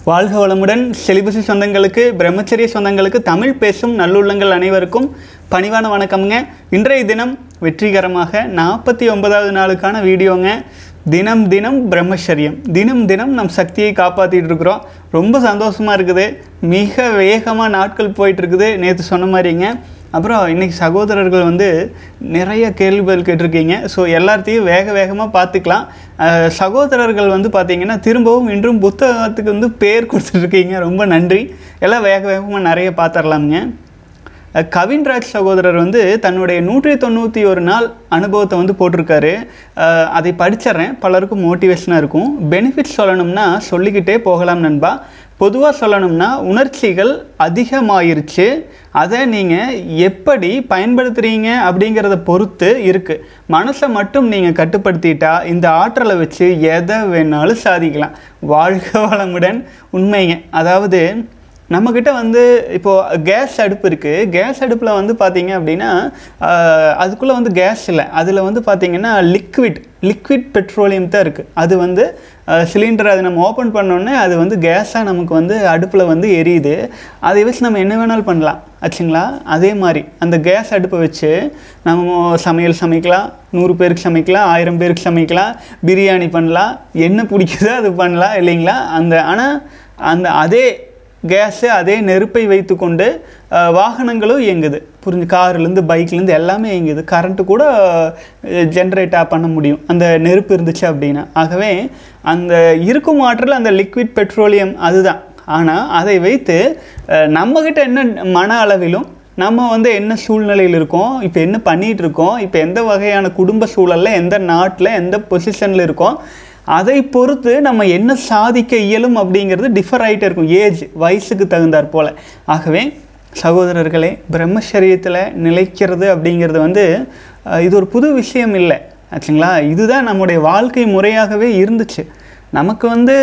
வாழ்க வளமுடன் செலிபசி சொந்தங்களுக்கு பிரம்மச்சரிய சொந்தங்களுக்கு தமிழ் பேசும் நல்லுள்ளங்கள் அனைவருக்கும் பணிவான வணக்கம்ங்க இன்றைய தினம் வெற்றிகரமாக நாற்பத்தி ஒன்பதாவது நாளுக்கான வீடியோங்க தினம் தினம் பிரம்மச்சரியம் தினம் தினம் நம் சக்தியை காப்பாற்றிட்டு இருக்கிறோம் ரொம்ப சந்தோஷமாக இருக்குது மிக வேகமாக நாட்கள் போயிட்டு இருக்குது நேற்று சொன்ன மாதிரிங்க அப்புறம் இன்றைக்கி சகோதரர்கள் வந்து நிறைய கேள்விகள் கேட்டிருக்கீங்க ஸோ எல்லாத்தையும் வேக வேகமாக பார்த்துக்கலாம் அஹ், சகோதரர்கள் வந்து பார்த்தீங்கன்னா திரும்பவும் இன்றும் புத்தகத்துக்கு வந்து பேர் கொடுத்துட்ருக்கீங்க ரொம்ப நன்றி எல்லாம் வேக வேகமாக நிறைய பார்த்துடலாமுங்க அஹ், கவின்ராஜ் சகோதரர் வந்து தன்னுடைய நூற்றி தொண்ணூற்றி ஒரு நாள் அனுபவத்தை வந்து போட்டிருக்காரு அஹ், அதை படிச்சிட்றேன் பலருக்கும் மோட்டிவேஷனாக இருக்கும் பெனிஃபிட் சொல்லணும்னா சொல்லிக்கிட்டே போகலாம் நண்பா பொதுவாக சொல்லணும்னா உணர்ச்சிகள் அதிகமாயிருச்சு அதை நீங்கள் எப்படி பயன்படுத்துகிறீங்க அப்படிங்கிறத பொறுத்து இருக்குது மனசை மட்டும் நீங்கள் கட்டுப்படுத்திட்டா இந்த ஆற்றலை வச்சு எதை வேணாலும் சாதிக்கலாம் வாழ்க வளமுடன் உண்மைங்க அதாவது நம்மக்கிட்ட வந்து இப்போது கேஸ் அடுப்பு இருக்குது கேஸ் அடுப்பில் வந்து பார்த்தீங்க அப்படின்னா அதுக்குள்ளே வந்து கேஸ் இல்லை அதில் வந்து பார்த்தீங்கன்னா லிக்விட் லிக்விட் பெட்ரோலியம் தான் இருக்குது அது வந்து சிலிண்டர் அதை நம்ம ஓப்பன் பண்ணோன்னே அது வந்து கேஸாக நமக்கு வந்து அடுப்பில் வந்து எரியுது அதை வச்சு நம்ம என்ன வேணாலும் பண்ணலாம் ஆச்சுங்களா அதே மாதிரி அந்த கேஸ் அடுப்பை வச்சு நம்ம சமையல் சமைக்கலாம் நூறு பேருக்கு சமைக்கலாம் ஆயிரம் பேருக்கு சமைக்கலாம் பிரியாணி பண்ணலாம் என்ன பிடிக்குதோ அது பண்ணலாம் இல்லைங்களா அந்த ஆனால் அந்த அதே கேஸு அதே நெருப்பை வைத்துக்கொண்டு அஹ், வாகனங்களும் இயங்குது புரிஞ்சு கார்லேருந்து பைக்லேருந்து எல்லாமே இயங்குது கரண்ட்டு கூட ஜென்ரேட்டாக பண்ண முடியும் அந்த நெருப்பு இருந்துச்சு அப்படின்னா ஆகவே அந்த இருக்கும் ஆற்றல் அந்த லிக்விட் பெட்ரோலியம் அதுதான் ஆனால் அதை வைத்து அஹ், நம்மக்கிட்ட என்ன மன அளவிலும் நம்ம வந்து என்ன சூழ்நிலையில் இருக்கோம் இப்போ என்ன பண்ணிகிட்டு இருக்கோம் இப்போ எந்த வகையான குடும்ப சூழலில் எந்த நாட்டில் எந்த பொசிஷனில் இருக்கோம் அதை பொறுத்து நம்ம என்ன சாதிக்க இயலும் அப்படிங்கிறது டிஃபர் ஆகிட்டே இருக்கும் ஏஜ் வயசுக்கு தகுந்தாற் போல் ஆகவே சகோதரர்களே பிரம்மச்சரியத்தில் நிலைக்கிறது அப்படிங்கிறது வந்து அஹ், இது ஒரு புது விஷயம் இல்லை ஆச்சுங்களா இதுதான் நம்முடைய வாழ்க்கை முறையாகவே இருந்துச்சு நமக்கு வந்து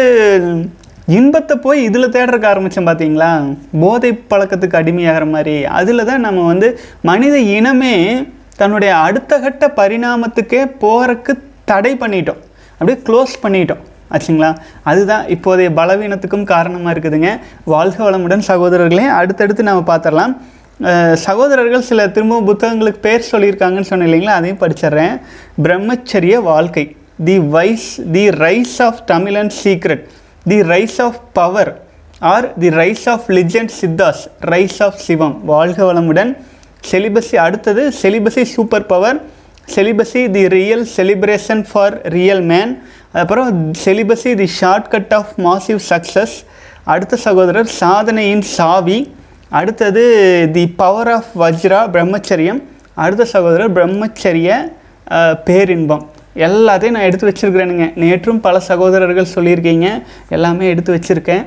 இன்பத்தை போய் இதில் தேடுறக்க ஆரம்பித்தோம் பார்த்தீங்களா போதை பழக்கத்துக்கு அடிமையாகிற மாதிரி அதில் தான் நம்ம வந்து மனித இனமே தன்னுடைய அடுத்த கட்ட பரிணாமத்துக்கே போகிறக்கு தடை பண்ணிட்டோம் அப்படியே க்ளோஸ் பண்ணிட்டோம் ஆச்சுங்களா அதுதான் இப்போதைய பலவீனத்துக்கும் காரணமாக இருக்குதுங்க வாழ்க வளமுடன் சகோதரர்களே அடுத்தடுத்து நம்ம பார்த்துடலாம் அஹ் சகோதரர்கள் சில திரும்பவும் புத்தகங்களுக்கு பேர் சொல்லியிருக்காங்கன்னு சொன்னேன் இல்லைங்களா அதையும் படிச்சிடுறேன் பிரம்மச்சரிய வாழ்க்கை the wise the rise of Tamizhan secret the rise of power or the rise of legend Siddhas rise of Sivam வாழ்க வளமுடன் செலிபஸி அடுத்தது celibacy super power celibacy the real celebration for real man அப்புறம் celibacy the shortcut of massive success அடுத்த சகோதரர் சாதனையின் சாவி அடுத்தது the power of வஜ்ரா பிரம்மச்சரியம் அடுத்த சகோதரர் பிரம்மச்சரிய அஹ், பேரின்பம் எல்லாத்தையும் நான் எடுத்து வச்சுருக்கிறேனுங்க நேற்றும் பல சகோதரர்கள் சொல்லியிருக்கீங்க எல்லாமே எடுத்து வச்சுருக்கேன்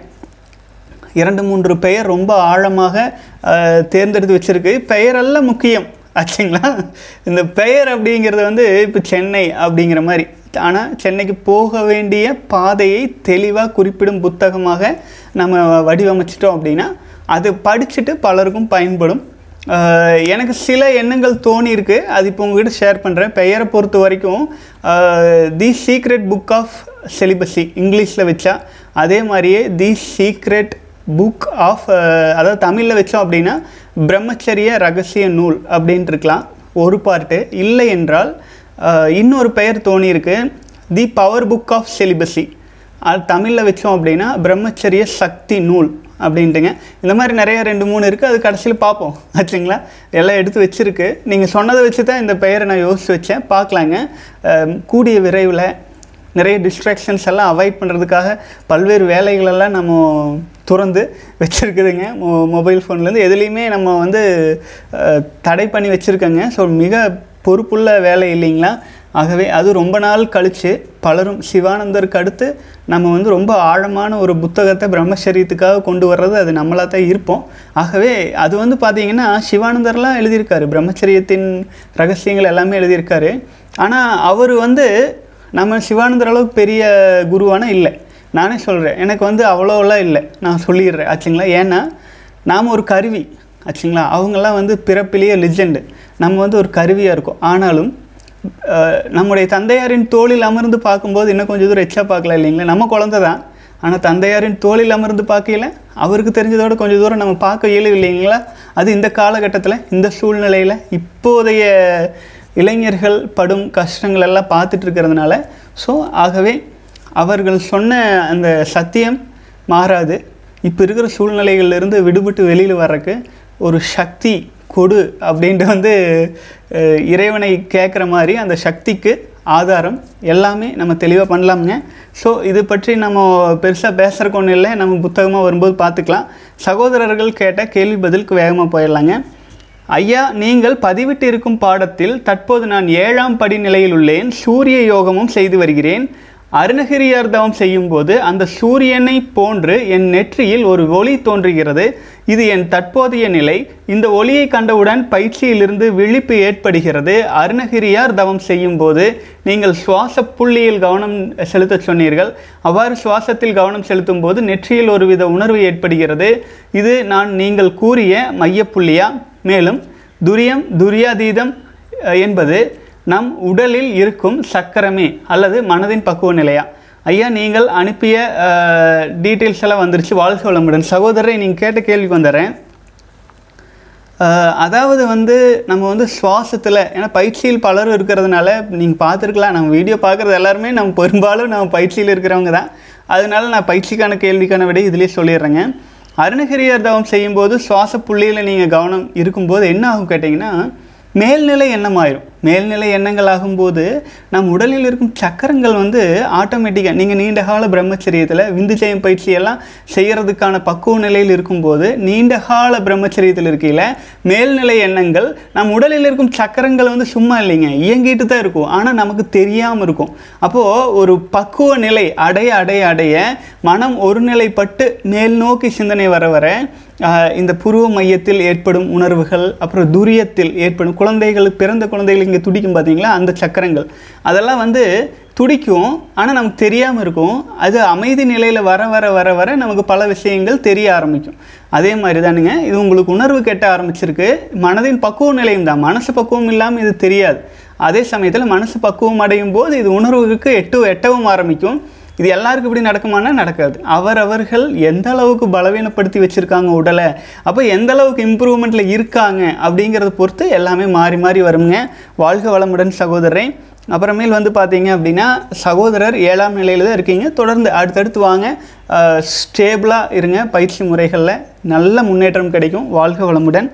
இரண்டு மூன்று பெயர் ரொம்ப ஆழமாக அஹ், தேர்ந்தெடுத்து வச்சிருக்கு பெயரெல்லாம் முக்கியம் ஆச்சுங்களா இந்த பெயர் அப்படிங்கிறது வந்து இப்போ சென்னை அப்படிங்கிற மாதிரி ஆனால் சென்னைக்கு போக வேண்டிய பாதையை தெளிவாக குறிப்பிடும் புத்தகமாக நம்ம வடிவமைச்சிட்டோம் அப்படின்னா அது படிச்சுட்டு பலருக்கும் பயன்படும் அஹ், எனக்கு சில எண்ணங்கள் தோணியிருக்கு அது இப்போ உங்ககிட்ட ஷேர் பண்ணுறேன் பெயரை பொறுத்த வரைக்கும் the secret book of celibacy இங்கிலீஷில் வச்சா அதே மாதிரியே தி சீக்ரெட் புக் ஆஃப் அதாவது தமிழில் வச்சோம் அப்படின்னா பிரம்மச்சரிய ரகசிய நூல் அப்படின்ட்டு இருக்கலாம் ஒரு பார்ட்டு இல்லை என்றால் அஹ், இன்னொரு பெயர் தோணியிருக்கு the power book of celibacy அது தமிழில் வச்சோம் அப்படின்னா பிரம்மச்சரிய சக்தி நூல் அப்படின்ட்டுங்க இந்த மாதிரி நிறைய ரெண்டு மூணு இருக்குது அது கடைசியில் பார்ப்போம் ஆச்சுங்களா எல்லாம் எடுத்து வச்சுருக்கு நீங்கள் சொன்னதை வச்சு தான் இந்த பெயரை நான் யோசித்து வச்சேன் பார்க்கலாங்க அஹ், கூடிய விரைவில் நிறைய டிஸ்ட்ராக்ஷன்ஸ் எல்லாம் அவாய்ட் பண்ணுறதுக்காக பல்வேறு வேலைகளெல்லாம் நம்ம துறந்து வச்சுருக்குதுங்க மொ மொபைல் ஃபோன்லேருந்து எதுலேயுமே நம்ம வந்து அஹ், தடை பண்ணி வச்சுருக்கோங்க ஸோ மிக பொறுப்புள்ள வேலை இல்லைங்களா ஆகவே அது ரொம்ப நாள் கழித்து பலரும் சிவானந்தருக்கு அடுத்து நம்ம வந்து ரொம்ப ஆழமான ஒரு புத்தகத்தை பிரம்மச்சரியத்துக்காக கொண்டு வர்றது அது நம்மளாக தான் இருப்போம் ஆகவே அது வந்து பார்த்திங்கன்னா சிவானந்தர்லாம் எழுதியிருக்காரு பிரம்மச்சரியத்தின் ரகசியங்கள் எல்லாமே எழுதியிருக்காரு ஆனால் அவர் வந்து நம்ம சிவானந்தர் அளவுக்கு பெரிய குருவான இல்லை நானே சொல்கிறேன் எனக்கு வந்து அவ்வளோலாம் இல்லை நான் சொல்லிடுறேன் ஆச்சுங்களா ஏன்னா நாம் ஒரு கருவி ஆச்சுங்களா அவங்கெல்லாம் வந்து பிறப்பிலேயே லிஜெண்டு நம்ம வந்து ஒரு கருவியாக இருக்கோம் ஆனாலும் அஹ், நம்முடைய தந்தையாரின் தோளில் அமர்ந்து பார்க்கும்போது இன்னும் கொஞ்சம் தூரம் எச்சா பார்க்கலாம் இல்லைங்களா நம்ம குழந்தை தான் ஆனால் தந்தையாரின் தோளில் அமர்ந்து பார்க்கல அவருக்கு தெரிஞ்சதோட கொஞ்சம் தூரம் நம்ம பார்க்க இயலும் இல்லைங்களா அது இந்த காலகட்டத்தில் இந்த சூழ்நிலையில் இப்போதைய இளைஞர்கள் படும் கஷ்டங்கள் எல்லாம் பார்த்துட்டு இருக்கிறதுனால ஸோ ஆகவே அவர்கள் சொன்ன அந்த சத்தியம் மாறாது இப்போ இருக்கிற சூழ்நிலைகள்லேருந்து விடுபட்டு வெளியில் வர்றதுக்கு ஒரு சக்தி கொடு அப்படின்ட்டு வந்து அஹ், இறைவனை கேட்குற மாதிரி அந்த சக்திக்கு ஆதாரம் எல்லாமே நம்ம தெளிவாக பண்ணலாமுங்க ஸோ இது பற்றி நம்ம பெருசாக பேசுகிறக்கு ஒன்றும் இல்லை நம்ம புத்தகமாக வரும்போது பார்த்துக்கலாம் சகோதரர்கள் கேட்ட கேள்வி பதிலுக்கு வேகமாக போயிடலாங்க ஐயா நீங்கள் பதிவிட்டு இருக்கும் பாடத்தில் தற்போது நான் ஏழாம் படி நிலையில் உள்ளேன் சூரிய யோகமும் செய்து வருகிறேன் அருணகிரியார் தவம் செய்யும்போது அந்த சூரியனை போன்று என் நெற்றியில் ஒரு ஒளி தோன்றுகிறது இது என் தற்போதைய நிலை இந்த ஒளியை கண்டவுடன் பயிற்சியிலிருந்து விழிப்பு ஏற்படுகிறது அருணகிரியார் தவம் செய்யும்போது நீங்கள் சுவாச புள்ளியில் கவனம் செலுத்தச் சொன்னீர்கள் அவ்வாறு சுவாசத்தில் கவனம் செலுத்தும் போது நெற்றியில் ஒருவித உணர்வு ஏற்படுகிறது இது நான் நீங்கள் கூறிய மையப்புள்ளியா மேலும் துரியம் துரியாதீதம் அஹ், என்பது நம் உடலில் இருக்கும் சக்கரமே அல்லது மனதின் பக்குவ நிலையா ஐயா நீங்கள் அனுப்பிய டீட்டெயில்ஸ் எல்லாம் வந்துருச்சு வாழ்க வளமுடன் சகோதரரை நீங்கள் கேட்ட கேள்விக்கு வந்துடுறேன் அஹ், அதாவது வந்து நம்ம வந்து சுவாசத்தில் ஏன்னா பயிற்சியில் பலரும் இருக்கிறதுனால நீங்கள் பார்த்துருக்கலாம் நம்ம வீடியோ பார்க்குறது எல்லாருமே நம்ம பெரும்பாலும் நம்ம பயிற்சியில் இருக்கிறவங்க தான் அதனால நான் பயிற்சிக்கான கேள்விக்கான விடை இதிலே சொல்லிடுறேங்க அருணகிரியார் தவம் செய்யும்போது சுவாச புள்ளியில் நீங்கள் கவனம் இருக்கும்போது என்ன ஆகும் கேட்டிங்கன்னா மேல்நிலை எண்ணமாயிரும் மேல்நிலை எண்ணங்கள் ஆகும்போது நம் உடலில் இருக்கும் சக்கரங்கள் வந்து ஆட்டோமேட்டிக்காக நீங்கள் நீண்ட கால பிரம்மச்சரியத்தில் விந்துஜயம் பயிற்சி எல்லாம் செய்கிறதுக்கான பக்குவ நிலையில் இருக்கும்போது நீண்ட கால பிரம்மச்சரியத்தில் இருக்கையில் மேல்நிலை எண்ணங்கள் நம் உடலில் இருக்கும் சக்கரங்கள் வந்து சும்மா இல்லைங்க இயங்கிட்டு தான் இருக்கும் ஆனால் நமக்கு தெரியாமல் இருக்கும் அப்போது ஒரு பக்குவ நிலை அடைய அடைய அடைய மனம் ஒருநிலைப்பட்டு மேல் நோக்கி சிந்தனை வர வர ஆஹ், இந்த புருவ மையத்தில் ஏற்படும் உணர்வுகள் அப்புறம் துரியத்தில் ஏற்படும் குழந்தைகளுக்கு பிறந்த குழந்தைகள் இங்கே துடிக்கும் பார்த்தீங்களா அந்த சக்கரங்கள் அதெல்லாம் வந்து துடிக்கும் ஆனால் நமக்கு தெரியாமல் இருக்கும் அது அமைதி நிலையில் வர வர வர வர நமக்கு பல விஷயங்கள் தெரிய ஆரம்பிக்கும் அதே மாதிரி தானுங்க இது உங்களுக்கு உணர்வு கெட்ட ஆரம்பிச்சிருக்கு மனதின் பக்குவ நிலையும் தான் மனசு பக்குவம் இல்லாமல் இது தெரியாது அதே சமயத்தில் மனசு பக்குவம் அடையும் போது இது உணர்வுக்கு எட்டு எட்டவும் ஆரம்பிக்கும் இது எல்லாருக்கும் இப்படி நடக்குமானா நடக்காது அவரவர்கள் எந்த அளவுக்கு பலவீனப்படுத்தி வச்சுருக்காங்க உடலை அப்போ எந்த அளவுக்கு இம்ப்ரூவ்மெண்ட்டில் இருக்காங்க அப்படிங்கிறத பொறுத்து எல்லாமே மாறி மாறி வருங்க வாழ்க வளமுடன் சகோதரரை அப்புறமேல் வந்து பார்த்தீங்க அப்படின்னா சகோதரர் ஏழாம் நிலையில் தான் இருக்கீங்க தொடர்ந்து அடுத்தடுத்து வாங்க ஸ்டேபிளாக இருங்க பயிற்சி முறைகளில் நல்ல முன்னேற்றம் கிடைக்கும் வாழ்க வளமுடன்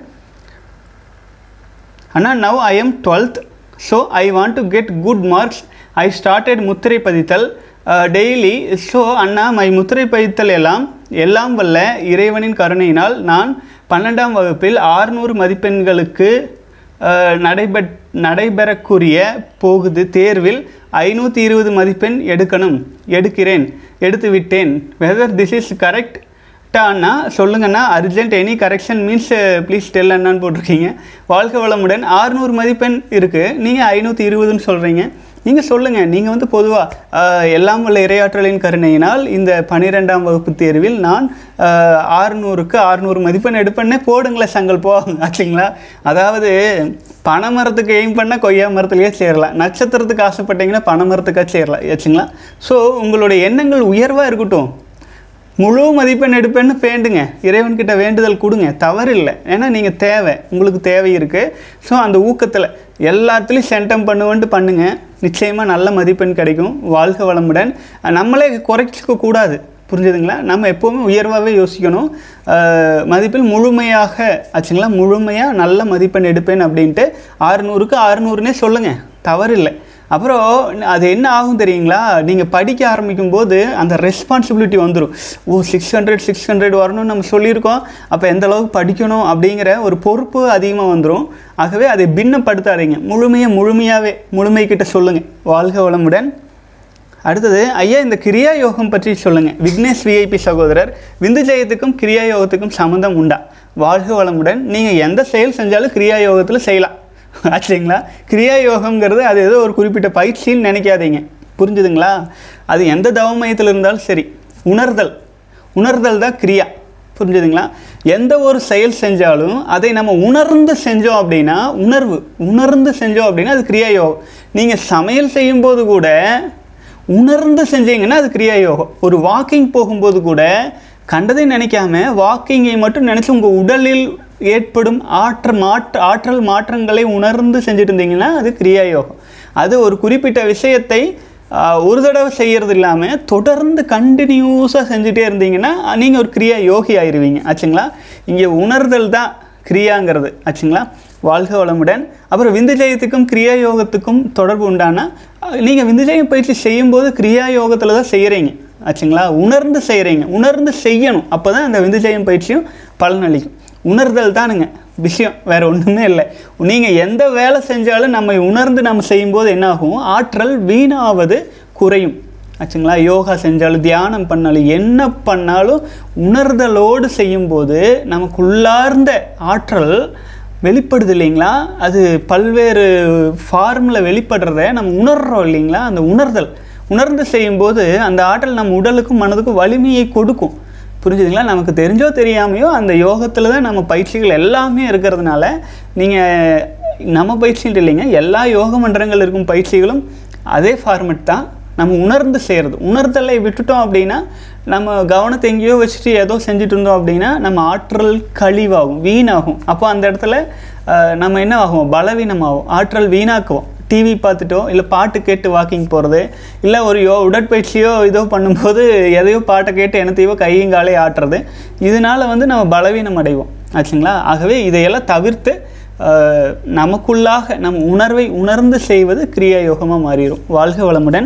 அண்ணா now I am twelfth so I want to get good marks I started முத்திரை பதித்தல் டெய்லி ஸோ அண்ணா மை முத்திரை பதித்தல் எல்லாம் எல்லாம் வல்ல இறைவனின் கருணையினால் நான் பன்னெண்டாம் வகுப்பில் ஆறுநூறு மதிப்பெண்களுக்கு அஹ், நடைபெற் நடைபெறக்கூடிய போகுது தேர்வில் ஐநூற்றி இருபது மதிப்பெண் எடுக்கணும் எடுக்கிறேன் எடுத்து விட்டேன் வெதர் திஸ் இஸ் கரெக்ட் அண்ணா சொல்லுங்கண்ணா urgent any correction means please tell அண்ணான்னு போட்டிருக்கீங்க வாழ்க வளமுடன் ஆறுநூறு மதிப்பெண் இருக்குது நீங்கள் ஐநூற்றி இருபதுன்னு சொல்கிறீங்க நீங்கள் சொல்லுங்கள் நீங்கள் வந்து பொதுவாக எல்லாம் வல்ல இரையாற்றலின் கருணையினால் இந்த பன்னிரெண்டாம் வகுப்பு தேர்வில் நான் ஆறுநூறுக்கு ஆறுநூறு மதிப்பெண் எடுப்பேன்னே போடுங்களேன் சங்கல் போவாங்க ஆச்சுங்களா அதாவது பனை மரத்துக்கு எய்ம் பண்ணால் கொய்யா மரத்துலேயே சேரலாம் நட்சத்திரத்துக்கு ஆசைப்பட்டீங்கன்னா பனை மரத்துக்காக சேரலாம் ஆச்சுங்களா ஸோ உங்களுடைய எண்ணங்கள் உயர்வாக இருக்கட்டும் முழு மதிப்பெண் எடுப்பேன்னு வேண்டுங்க இறைவன்கிட்ட வேண்டுதல் கொடுங்க தவறு இல்லை ஏன்னா நீங்கள் தேவை உங்களுக்கு தேவை இருக்குது ஸோ அந்த ஊக்கத்தில் எல்லாத்துலேயும் சென்டம் பண்ணுவேன்ட்டு பண்ணுங்க நிச்சயமாக நல்ல மதிப்பெண் கிடைக்கும் வாழ்க வளமுடன் நம்மளே குறைச்சிக்க கூடாது புரிஞ்சுதுங்களா நம்ம எப்போவுமே உயர்வாகவே யோசிக்கணும் அஹ், மதிப்பில் முழுமையாக ஆச்சுங்களா முழுமையாக நல்ல மதிப்பெண் எடுப்பேன் அப்படின்ட்டு ஆறுநூறுக்கு ஆறுநூறுனே சொல்லுங்கள் தவறு இல்லை அப்புறம் அது என்ன ஆகும் தெரியுங்களா நீங்கள் படிக்க ஆரம்பிக்கும் போது அந்த ரெஸ்பான்சிபிலிட்டி வந்துடும் ஓ சிக்ஸ் ஹண்ட்ரட் சிக்ஸ் ஹண்ட்ரட் வரணும்னு நம்ம சொல்லியிருக்கோம் அப்போ எந்த அளவுக்கு படிக்கணும் அப்படிங்கிற ஒரு பொறுப்பு அதிகமாக வந்துடும் ஆகவே அதை பின்னப்படுத்தாதீங்க முழுமையாக முழுமையாகவே முழுமைக்கிட்ட சொல்லுங்கள் வாழ்க வளமுடன் அடுத்தது ஐயா இந்த கிரியா யோகம் பற்றி சொல்லுங்கள் விக்னேஷ் விஐபி சகோதரர் விந்து ஜெயத்துக்கும் கிரியா யோகத்துக்கும் சம்மந்தம் உண்டா வாழ்க வளமுடன் நீங்கள் எந்த செயல் செஞ்சாலும் கிரியா யோகத்தில் செய்யலாம் ஆச்சுங்களா கிரியா யோகம்ங்கிறது அது ஏதோ ஒரு குறிப்பிட்ட பயிற்சின்னு நினைக்காதீங்க புரிஞ்சுதுங்களா அது எந்த தவ மையத்தில் இருந்தாலும் சரி உணர்தல் உணர்தல் தான் கிரியா புரிஞ்சுதுங்களா எந்த ஒரு செயல் செஞ்சாலும் அதை நம்ம உணர்ந்து செஞ்சோம் அப்படின்னா உணர்வு உணர்ந்து செஞ்சோம் அப்படின்னா அது கிரியா யோகம் நீங்கள் சமையல் செய்யும்போது கூட உணர்ந்து செஞ்சீங்கன்னா அது கிரியா யோகம் ஒரு வாக்கிங் போகும்போது கூட கண்டதை நினைக்காம வாக்கிங்கை மட்டும் நினச்சி உங்கள் உடலில் ஏற்படும் ஆற்ற மாற்ற ஆற்றல் மாற்றங்களை உணர்ந்து செஞ்சுட்டு இருந்தீங்கன்னா அது கிரியா யோகம் அது ஒரு குறிப்பிட்ட விஷயத்தை ஆஹ், ஒரு தடவை செய்கிறது இல்லாமல் தொடர்ந்து கண்டினியூஸாக செஞ்சுட்டே இருந்தீங்கன்னா நீங்கள் ஒரு கிரியா யோகி ஆயிருவீங்க ஆச்சுங்களா இங்கே உணர்தல் தான் கிரியாங்கிறது ஆச்சுங்களா வாழ்க வளமுடன் அப்புறம் விந்துஜயத்துக்கும் கிரியா யோகத்துக்கும் தொடர்பு உண்டானா நீங்கள் விந்துஜயம் பயிற்சி செய்யும்போது கிரியா யோகத்தில் தான் செய்கிறீங்க ஆச்சுங்களா உணர்ந்து செய்கிறீங்க உணர்ந்து செய்யணும் அப்போ தான் அந்த விந்துஜயம் பயிற்சியும் பலனளிக்கும் உணர்தல் தானுங்க விஷயம் வேற ஒன்றுமே இல்லை நீங்கள் எந்த வேலை செஞ்சாலும் நம்ம உணர்ந்து நம்ம செய்யும்போது என்னாகும் ஆற்றல் வீணாவது குறையும் ஆச்சுங்களா யோகா செஞ்சாலும் தியானம் பண்ணாலும் என்ன பண்ணாலும் உணர்தலோடு செய்யும்போது நமக்குள்ளார்ந்த ஆற்றல் வெளிப்படுது இல்லைங்களா அது பல்வேறு ஃபார்மில் வெளிப்படுறத நம்ம உணர்றோம் இல்லைங்களா அந்த உணர்தல் உணர்ந்து செய்யும்போது அந்த ஆற்றல் நம்ம உடலுக்கும் மனதுக்கும் வலிமையை கொடுக்கும் புரிஞ்சுதுங்களா நமக்கு தெரிஞ்சோ தெரியாமையோ அந்த யோகத்தில் தான் நம்ம பயிற்சிகள் எல்லாமே இருக்கிறதுனால நீங்கள் நம்ம பயிற்சின்ட்டு இல்லைங்க எல்லா யோக மன்றங்கள் இருக்கும் பயிற்சிகளும் அதே ஃபார்மெட் தான் நம்ம உணர்ந்து செய்கிறது உணர்தலை விட்டுட்டோம் அப்படின்னா நம்ம கவனத்தை எங்கேயோ வச்சுட்டு ஏதோ செஞ்சுட்டு இருந்தோம் அப்படின்னா நம்ம ஆற்றல் கழிவாகும் வீணாகும் அப்போ அந்த இடத்துல அஹ், நம்ம என்ன ஆகும் பலவீனமாகும் ஆற்றல் வீணாக்குவோம் டிவி பார்த்துட்டோ இல்லை பாட்டு கேட்டு வாக்கிங் போகிறது இல்லை ஒரு யோ உடற்பயிற்சியோ இதோ பண்ணும்போது எதையோ பாட்டை கேட்டு என்னத்தையோ கையும் காலே ஆட்டுறது இதனால வந்து நம்ம பலவீனம் அடைவோம் ஆச்சுங்களா ஆகவே இதையெல்லாம் தவிர்த்து அஹ், நமக்குள்ளாக நம் உணர்வை உணர்ந்து செய்வது கிரியா யோகமாக மாறிடும் வாழ்க வளமுடன்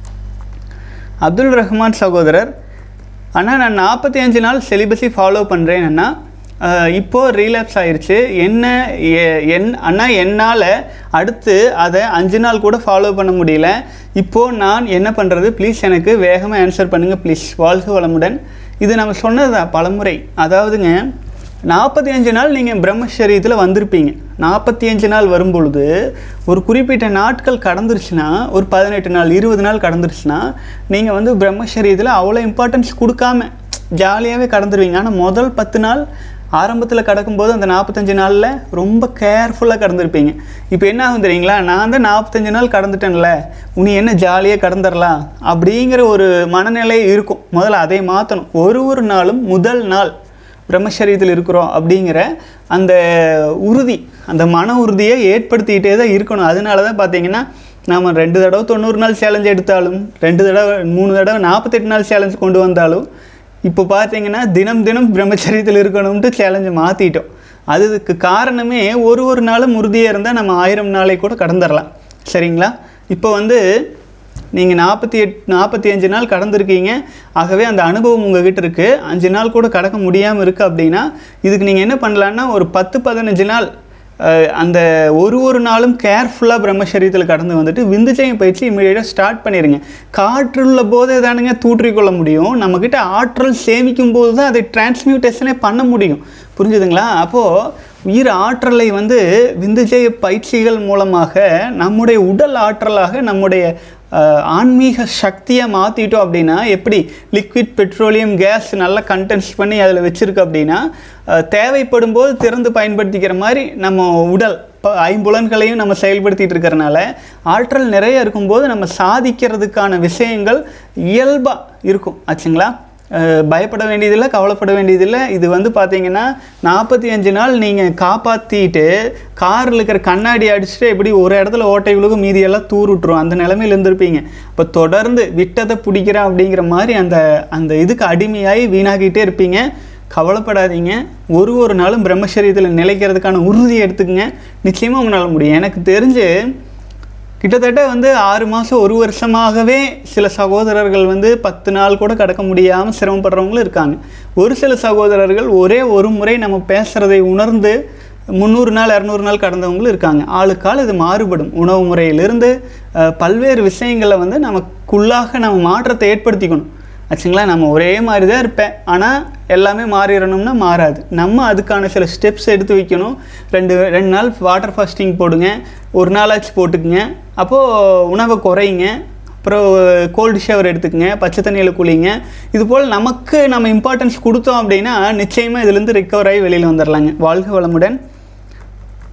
அப்துல் ரஹ்மான் சகோதரர் அண்ணா நான் நாற்பத்தி அஞ்சு நாள் செலிபஸை ஃபாலோ பண்ணுறேன் அண்ணா அஹ், இப்போ ரீலாப்ஸ் ஆயிருச்சு என்ன எ- என் அண்ணா என்னால் அடுத்து அதை அஞ்சு நாள் கூட ஃபாலோ பண்ண முடியல இப்போது நான் என்ன பண்ணுறது ப்ளீஸ் எனக்கு வேகமாக ஆன்சர் பண்ணுங்கள் ப்ளீஸ் வாழ்க வளமுடன் இது நம்ம சொன்னது தான் பலமுறை அதாவதுங்க நாற்பத்தி அஞ்சு நாள் நீங்கள் பிரம்மச்சரியத்தில் வந்திருப்பீங்க நாற்பத்தி அஞ்சு நாள் வரும்பொழுது ஒரு குறிப்பிட்ட நாட்கள் கடந்துருச்சுன்னா ஒரு பதினெட்டு நாள் இருபது நாள் கடந்துருச்சுன்னா நீங்கள் வந்து பிரம்மச்சரியத்தில் அவ்வளோ இம்பார்ட்டன்ஸ் கொடுக்காம ஜாலியாகவே கடந்துருவீங்க ஆனால் முதல் பத்து நாள் ஆரம்பத்தில் கடக்கும்போது அந்த நாற்பத்தஞ்சு நாளில் ரொம்ப கேர்ஃபுல்லாக கடந்திருப்பீங்க இப்போ என்ன ஆகும் தெரியுங்களா நான் தான் நாற்பத்தஞ்சு நாள் கடந்துட்டேன்ல உனி என்ன ஜாலியாக கடந்துடலாம் அப்படிங்கிற ஒரு மனநிலை இருக்கும் முதல்ல அதை மாற்றணும் ஒரு ஒரு நாளும் முதல் நாள் பிரம்மச்சரியத்தில் இருக்கிறோம் அப்படிங்கிற அந்த உறுதி அந்த மன உறுதியை ஏற்படுத்திக்கிட்டே தான் இருக்கணும் அதனால தான் பார்த்தீங்கன்னா நாம் ரெண்டு தடவை தொண்ணூறு நாள் சேலஞ்ச் எடுத்தாலும் ரெண்டு தடவை மூணு தடவை நாற்பத்தெட்டு நாள் சேலஞ்ச் கொண்டு வந்தாலும் இப்போ பார்த்தீங்கன்னா தினம் தினம் பிரம்மச்சரியத்தில் இருக்கணும்ட்டு சேலஞ்சை மாற்றிட்டோம் அதுக்கு காரணமே ஒரு ஒரு நாளும் உறுதியாக இருந்தால் நம்ம ஆயிரம் நாளை கூட கடந்துடலாம் சரிங்களா இப்போ வந்து நீங்கள் நாற்பத்தி எட் நாற்பத்தி அஞ்சு நாள் கடந்திருக்கீங்க ஆகவே அந்த அனுபவம் உங்ககிட்ட இருக்குது அஞ்சு நாள் கூட கடக்க முடியாமல் இருக்குது அப்படின்னா இதுக்கு நீங்கள் என்ன பண்ணலான்னா ஒரு பத்து பதினஞ்சு நாள் அஹ், அந்த ஒரு ஒரு நாளும் கேர்ஃபுல்லாக பிரம்மச்சரியத்தில் கடந்து வந்துட்டு விந்துஜயம் பயிற்சி இமீடியட்டாக ஸ்டார்ட் பண்ணிடுங்க காற்றுள்ள போதே தானுங்க தூற்றிக்கொள்ள முடியும் நம்மக்கிட்ட ஆற்றல் சேமிக்கும் போது தான் அதை டிரான்ஸ்மியூட்டேஷனே பண்ண முடியும் புரிஞ்சுதுங்களா அப்போது உயிர் ஆற்றலை வந்து விந்துஜய பயிற்சிகள் மூலமாக நம்முடைய உடல் ஆற்றலாக நம்முடைய அஹ், ஆன்மீக சக்தியை மாற்றிட்டோம் அப்படின்னா எப்படி லிக்விட் பெட்ரோலியம் கேஸ் நல்லா கண்டென்ஸ் பண்ணி அதில் வச்சுருக்கு அப்படின்னா அஹ், தேவைப்படும் போது திறந்து பயன்படுத்திக்கிற மாதிரி நம்ம உடல் இப்போ ஐம்புலன்களையும் நம்ம செயல்படுத்திட்டு இருக்கிறனால ஆற்றல் நிறைய இருக்கும்போது நம்ம சாதிக்கிறதுக்கான விஷயங்கள் இயல்பாக இருக்கும் ஆச்சுங்களா அஹ் பயப்பட வேண்டியதில்லை கவலைப்பட வேண்டியதில்லை இது வந்து பார்த்தீங்கன்னா நாற்பத்தி அஞ்சு நாள் நீங்கள் காப்பாற்றிட்டு காரில் இருக்கிற கண்ணாடி அடிச்சுட்டு எப்படி ஒரு இடத்துல ஓட்டைகளுக்கு மீதியெல்லாம் தூர் விட்டுரும் அந்த நிலமையில இருந்திருப்பீங்க இப்போ தொடர்ந்து விட்டதை பிடிக்கிறேன் அப்படிங்கிற மாதிரி அந்த அந்த இதுக்கு அடிமையாகி வீணாக்கிட்டே இருப்பீங்க கவலைப்படாதீங்க ஒரு ஒரு நாளும் பிரம்மச்சரியத்தில் நிலைக்கிறதுக்கான உறுதியை எடுத்துக்கங்க நிச்சயமாக உங்களால் முடியும் எனக்கு தெரிஞ்சு கிட்டத்தட்ட வந்து ஆறு மாதம் ஒரு வருஷமாகவே சில சகோதரர்கள் வந்து பத்து நாள் கூட கடக்க முடியாமல் சிரமப்படுறவங்களும் இருக்காங்க ஒரு சில சகோதரர்கள் ஒரே ஒரு முறை நம்ம பேசுகிறதை உணர்ந்து முந்நூறு நாள் இரநூறு நாள் கடந்தவங்களும் இருக்காங்க ஆளுக்கால் இது மாறுபடும் உணவு முறையிலிருந்து அஹ், பல்வேறு விஷயங்களை வந்து நமக்குள்ளாக நம்ம மாற்றத்தை ஏற்படுத்திக்கணும் ஆச்சுங்களா நம்ம ஒரே மாதிரி தான் இருப்பேன் ஆனால் எல்லாமே மாறிடணும்னா மாறாது நம்ம அதுக்கான சில ஸ்டெப்ஸ் எடுத்து வைக்கணும் ரெண்டு ரெண்டு நாள் வாட்டர் ஃபாஸ்டிங் போடுங்க ஒரு நாளாச்சு போட்டுக்குங்க அப்போது உணவை குறையுங்க அப்புறம் கோல்டு ஷவர் எடுத்துக்கங்க பச்சை தண்ணியில் குளிங்க இது போல் நமக்கு நம்ம இம்பார்ட்டன்ஸ் கொடுத்தோம் அப்படின்னா நிச்சயமாக இதுலேருந்து ரிக்கவர் ஆகி வெளியில் வந்துடலாங்க வாழ்க வளமுடன்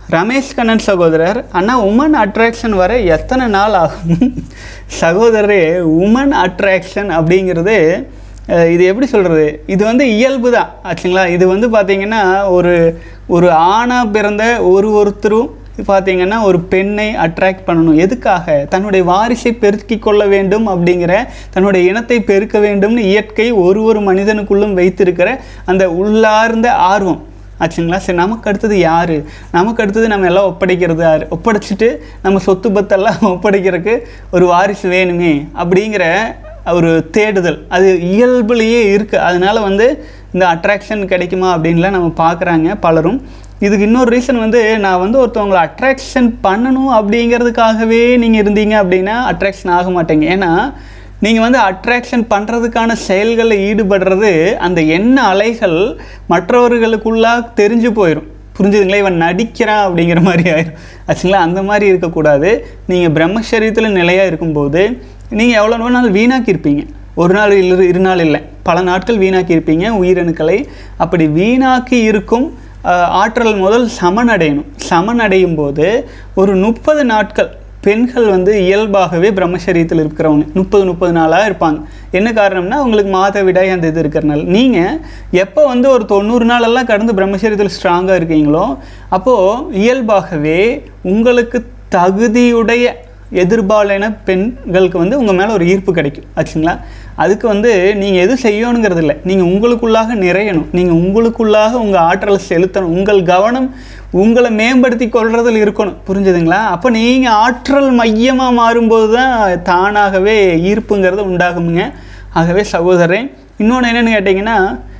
ரமேஷ் கண்ணன் சகோதரர் அண்ணா உமன் அட்ராக்ஷன் வர எத்தனை நாள் ஆகும் சகோதரரே உமன் அட்ராக்ஷன் அப்படிங்கிறது அஹ், இது எப்படி சொல்கிறது இது வந்து இயல்பு தான் ஆச்சுங்களா இது வந்து பார்த்திங்கன்னா ஒரு ஒரு ஆணாக பிறந்த ஒரு ஒருத்தரும் பார்த்தீங்கன்னா ஒரு பெண்ணை அட்ராக்ட் பண்ணணும் எதுக்காக தன்னுடைய வாரிசை பெருக்கிக் கொள்ள வேண்டும் அப்படிங்கிற தன்னுடைய இனத்தை பெருக்க வேண்டும்னு இயற்கை ஒரு ஒரு மனிதனுக்குள்ளும் வைத்திருக்கிற அந்த உள்ளார்ந்த ஆர்வம் ஆச்சுங்களா சரி நமக்கு அடுத்தது யார் நமக்கு அடுத்தது நம்ம எல்லாம் ஒப்படைக்கிறது யார் ஒப்படைச்சிட்டு நம்ம சொத்து பத்தெல்லாம் ஒப்படைக்கிறதுக்கு ஒரு வாரிசு வேணுமே அப்படிங்கிற ஒரு தேடுதல் அது இயல்புலேயே இருக்குது அதனால வந்து இந்த அட்ராக்ஷன் கிடைக்குமா அப்படின்லாம் நம்ம பார்க்குறாங்க பலரும் இதுக்கு இன்னொரு ரீசன் வந்து நான் வந்து ஒருத்தவங்களை அட்ராக்ஷன் பண்ணணும் அப்படிங்கிறதுக்காகவே நீங்கள் இருந்தீங்க அப்படின்னா அட்ராக்ஷன் ஆக மாட்டீங்க ஏன்னா நீங்கள் வந்து அட்ராக்ஷன் பண்ணுறதுக்கான செயல்களில் ஈடுபடுறது அந்த எண்ண அலைகள் மற்றவர்களுக்குள்ளாக தெரிஞ்சு போயிடும் புரிஞ்சுதுங்களா இவன் நடிக்கிறான் அப்படிங்கிற மாதிரி ஆயிரும் ஆச்சுங்களா அந்த மாதிரி இருக்கக்கூடாது நீங்கள் பிரம்மச்சரியத்தில் நிலையாக இருக்கும்போது நீங்கள் எவ்வளோ நாள் வீணாக்கியிருப்பீங்க ஒரு நாள் இல்லை இரு நாள் இல்லை பல நாட்கள் வீணாக்கியிருப்பீங்க உயிரணுக்களை அப்படி வீணாக்கி இருக்கும் அஹ், ஆற்றல் முதல் சமனடையணும் சமனடையும் போது ஒரு முப்பது நாட்கள் பெண்கள் வந்து இயல்பாகவே பிரம்மச்சரியத்தில் இருக்கிறவங்க முப்பது முப்பது நாளாக இருப்பாங்க என்ன காரணம்னா உங்களுக்கு மாதவிடாய் அந்த இது இருக்கிறனால நீங்கள் எப்போ வந்து ஒரு தொண்ணூறு நாளெல்லாம் கடந்து பிரம்மச்சரியத்தில் ஸ்ட்ராங்காக இருக்கீங்களோ அப்போது இயல்பாகவே உங்களுக்கு தகுதியுடைய எதிர்பாலின பெண்களுக்கு வந்து உங்கள் மேலே ஒரு ஈர்ப்பு கிடைக்கும் ஆச்சுங்களா அதுக்கு வந்து நீங்கள் எது செய்யணுங்கிறது இல்லை நீங்கள் உங்களுக்குள்ளாக நிறையணும் நீங்கள் உங்களுக்குள்ளாக உங்கள் ஆற்றலை செலுத்தணும் உங்கள் கவனம் உங்களை மேம்படுத்தி கொள்றதில் இருக்கணும் புரிஞ்சுதுங்களா அப்போ நீங்கள் ஆற்றல் மையமாக மாறும்போது தான் தானாகவே ஈர்ப்புங்கிறது உண்டாகுங்க ஆகவே சகோதரன் இன்னொன்று என்னென்னு கேட்டிங்கன்னா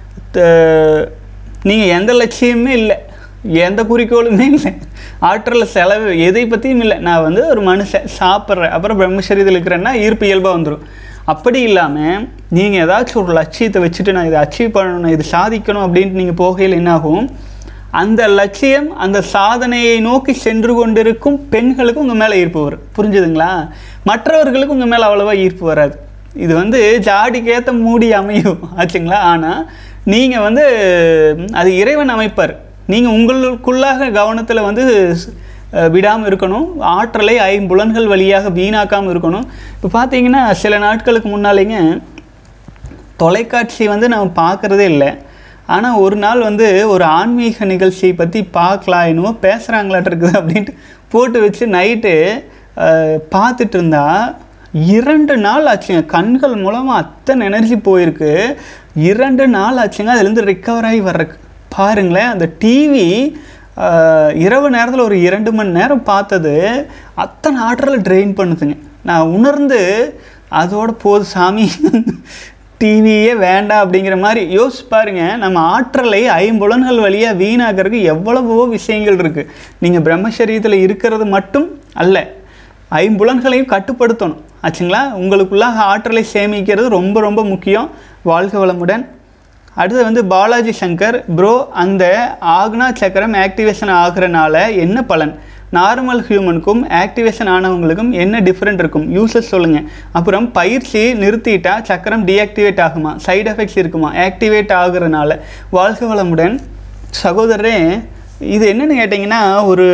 நீங்கள் எந்த லட்சியமே இல்லை எந்த குறிக்கோளுமே இல்லை ஆற்றல் செலவு எதை பற்றியும் இல்லை நான் வந்து ஒரு மனுஷன் சாப்பிட்றேன் அப்புறம் பிரம்மச்சரியத்தில் இருக்கிறேன்னா ஈர்ப்பு இயல்பாக வந்துடும் அப்படி இல்லாமல் நீங்கள் ஏதாச்சும் ஒரு லட்சியத்தை வச்சுட்டு நான் இதை அச்சீவ் பண்ணணும் இது சாதிக்கணும் அப்படின்ட்டு நீங்கள் போகையில் என்னாகும் அந்த லட்சியம் அந்த சாதனையை நோக்கி சென்று கொண்டிருக்கும் பெண்களுக்கு உங்கள் மேலே ஈர்ப்பு வரும் புரிஞ்சுதுங்களா மற்றவர்களுக்கு உங்கள் மேலே அவ்வளோவா ஈர்ப்பு வராது இது வந்து ஜாடிக்கேற்ற மூடி அமையும் ஆச்சுங்களா ஆனால் நீங்கள் வந்து அது இறைவன் அமைப்பார் நீங்கள் உங்களுக்குள்ளாக கவனத்தில் வந்து விடாமல் இருக்கணும் ஆற்றலை ஐம்புலன்கள் வழியாக வீணாக்காமல் இருக்கணும் இப்போ பார்த்தீங்கன்னா சில நாட்களுக்கு முன்னாலேங்க தொலைக்காட்சி வந்து நம்ம பார்க்குறதே இல்லை ஆனால் ஒரு நாள் வந்து ஒரு ஆன்மீக நிகழ்ச்சியை பற்றி பார்க்கலாம் என்னமோ பேசுகிறாங்களாட்டு இருக்குது அப்படின்ட்டு போட்டு வச்சு நைட்டு பார்த்துட்டு இருந்தா இரண்டு நாள் ஆச்சுங்க கண்கள் மூலமாக அத்தனை எனர்ஜி போயிருக்கு இரண்டு நாள் ஆச்சுங்க அதுலேருந்து ரெக்கவர் ஆகி வர்றக்கு பாருங்களேன் அந்த டிவி இரவு நேரத்தில் ஒரு இரண்டு மணி நேரம் பார்த்தது அத்தனை ஆற்றலை ட்ரெயின் பண்ணுதுங்க நான் உணர்ந்து அதோட போது சாமி டிவியே வேண்டாம் அப்படிங்கிற மாதிரி யோசிச்சு பாருங்க நம்ம ஆற்றலை ஐம்புலன்கள் வழியாக வீணாக்கிறதுக்கு எவ்வளவோ விஷயங்கள் இருக்குது நீங்கள் பிரம்மச்சரியத்தில் இருக்கிறது மட்டும் அல்ல ஐம்புலன்களையும் கட்டுப்படுத்தணும் ஆச்சுங்களா உங்களுக்குள்ளாக ஆற்றலை சேமிக்கிறது ரொம்ப ரொம்ப முக்கியம் வாழ்க வளமுடன் அடுத்து வந்து பாலாஜி சங்கர் ப்ரோ அந்த ஆக்னா சக்கரம் ஆக்டிவேஷன் ஆகுறனால என்ன பலன் நார்மல் ஹியூமனுக்கும் ஆக்டிவேஷன் ஆனவங்களுக்கும் என்ன டிஃப்ரெண்ட் இருக்கும் யூசஸ் சொல்லுங்கள் அப்புறம் பயிற்சி நிறுத்திட்டா சக்கரம் டீஆக்டிவேட் ஆகுமா சைடு எஃபெக்ட்ஸ் இருக்குமா ஆக்டிவேட் ஆகுறனால வாழ்க வளமுடன் சகோதரரே இது என்னென்னு கேட்டிங்கன்னா ஒரு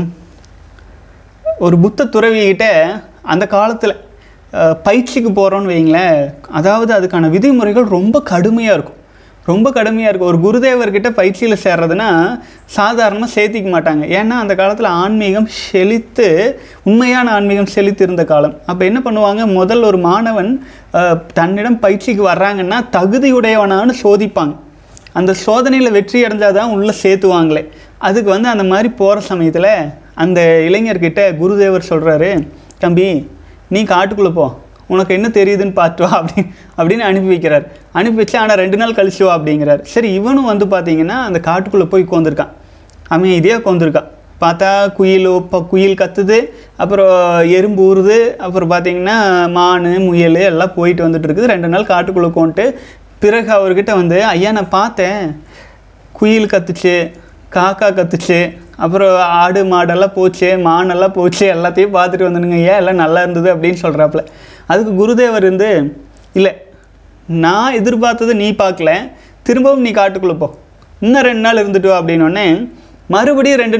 ஒரு புத்த துறவிகிட்ட அந்த காலத்தில் பயிற்சிக்கு போகிறோன்னு வைங்களேன் அதாவது அதுக்கான விதிமுறைகள் ரொம்ப கடுமையாக இருக்கும் ரொம்ப கடுமையாக இருக்கும் ஒரு குருதேவர்கிட்ட பயிற்சியில் சேர்றதுனா சாதாரணமாக சேர்த்திக்க மாட்டாங்க ஏன்னா அந்த காலத்தில் ஆன்மீகம் செழித்து உண்மையான ஆன்மீகம் செழித்து இருந்த காலம் அப்போ என்ன பண்ணுவாங்க முதல் ஒரு மாணவன் தன்னிடம் பயிற்சிக்கு வர்றாங்கன்னா தகுதியுடையவனான்னு சோதிப்பாங்க அந்த சோதனையில் வெற்றி அடைஞ்சால் தான் உள்ளே சேர்த்துவாங்களே அதுக்கு வந்து அந்த மாதிரி போகிற சமயத்தில் அந்த இளைஞர்கிட்ட குருதேவர் சொல்கிறாரு தம்பி நீ காட்டுக்குள்ளே போ உனக்கு என்ன தெரியுதுன்னு பார்த்து வா அப்படின்னு அப்படின்னு அனுப்பி வைக்கிறார் அனுப்பி வச்சு ஆனால் ரெண்டு நாள் கழிச்சு வா அப்படிங்கிறார் சரி இவனும் வந்து பார்த்தீங்கன்னா அந்த காட்டுக்குள்ளே போய் உட்காந்துருக்கான் அமைதியாக உட்காந்துருக்கான் பார்த்தா குயில் இப்போ குயில் கத்துது அப்புறம் எறும்பு ஊறுது அப்புறம் பார்த்தீங்கன்னா மான் முயல் எல்லாம் போயிட்டு வந்துட்டு இருக்குது ரெண்டு நாள் காட்டுக்குள்ளே கொண்டு பிறகு அவர்கிட்ட வந்து ஐயா நான் பார்த்தேன் குயில் கத்துச்சு காக்கா கத்துச்சு அப்புறம் ஆடு மாடெல்லாம் போச்சு மானெல்லாம் போச்சு எல்லாத்தையும் பார்த்துட்டு வந்துடுங்க ஏன் எல்லாம் நல்லா இருந்தது அப்படின்னு சொல்கிறாப்புல அதுக்கு குருதேவர் இருந்து இல்லை நான் எதிர்பார்த்தது நீ பார்க்கல திரும்பவும் நீ காட்டுக்குள்ளே போ இன்னும் ரெண்டு நாள் இருந்துட்டு வா அப்படின்னோடனே மறுபடியும் ரெண்டு நாள்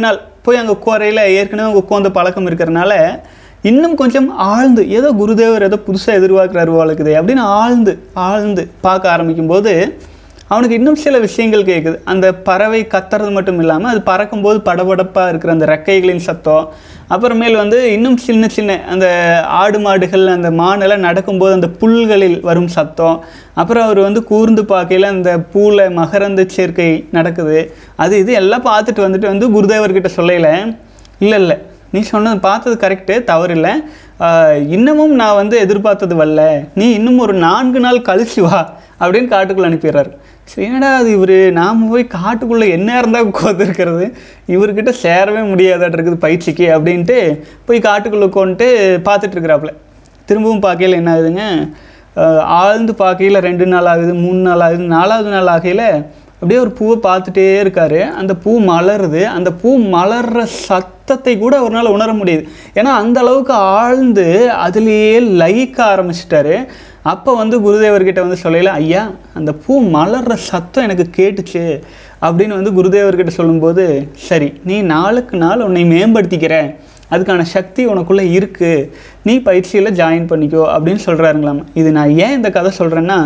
போய் அங்கே உட்காரையில் ஏற்கனவே அங்கே உட்காந்த பழக்கம் இருக்கிறனால இன்னும் கொஞ்சம் ஆழ்ந்து ஏதோ குருதேவர் ஏதோ புதுசாக எதிர்பார்க்குறாரு வாழ்க்குது அப்படின்னு ஆழ்ந்து ஆழ்ந்து பார்க்க ஆரம்பிக்கும்போது அவனுக்கு இன்னும் சில விஷயங்கள் கேட்குது அந்த பறவை கத்துறது மட்டும் இல்லாமல் அது பறக்கும்போது படபடப்பாக இருக்கிற அந்த ரெக்கைகளின் சத்தம் அப்புறமேல் வந்து இன்னும் சின்ன சின்ன அந்த ஆடு மாடுகள் அந்த மானெல்லாம் நடக்கும்போது அந்த புல்களில் வரும் சத்தம் அப்புறம் அவர் வந்து கூர்ந்து பார்க்கையில் அந்த பூவில் மகரந்த சேர்க்கை நடக்குது அது இது எல்லாம் பார்த்துட்டு வந்துட்டு வந்து குருதேவர்கிட்ட சொல்லையில் இல்லை இல்லை நீ சொன்னது பார்த்தது கரெக்டு தவறில்லை ஆஹ் இன்னமும் நான் வந்து எதிர்பார்த்தது வரல நீ இன்னும் ஒரு நான்கு நாள் கழிச்சு வா அப்படின்னு காட்டுக்குள்ளே அனுப்பிடுறாரு சரி என்னடா அது இவர் நாம் போய் காட்டுக்குள்ளே என்ன இருந்தால் உட்காந்துருக்கிறது இவர்கிட்ட சேரவே முடியாதாட்டு இருக்குது பயிற்சிக்கு அப்படின்ட்டு போய் காட்டுக்குள்ளே உட்காந்துட்டு பார்த்துட்டு இருக்கிறாப்புல திரும்பவும் பார்க்கையில் என்ன ஆகுதுங்க ஆஹ் ஆழ்ந்து பார்க்கையில் ரெண்டு நாள் ஆகுது மூணு நாள் ஆகுது நாலாவது நாள் ஆகையில் அப்படியே ஒரு பூவை பார்த்துட்டே இருக்காரு அந்த பூ மலருது அந்த பூ மலர்ற சத்தத்தை கூட அவரால் உணர முடியுது ஏன்னா அந்த அளவுக்கு ஆழ்ந்து அதுலேயே லயிக்க ஆரம்பிச்சிட்டாரு அப்போ வந்து குருதேவர்கிட்ட வந்து சொல்லல ஐயா அந்த பூ மலர்ற சத்தம் எனக்கு கேட்டுச்சு அப்படின்னு வந்து குருதேவர்கிட்ட சொல்லும்போது சரி நீ நாளுக்கு நாள் உன்னை மேம்படுத்திக்கிற அதுக்கான சக்தி உனக்குள்ளே இருக்குது நீ பயிற்சியில் ஜாயின் பண்ணிக்கோ அப்படின்னு சொல்கிறாருங்களாம் இது நான் ஏன் இந்த கதை சொல்கிறேன்னா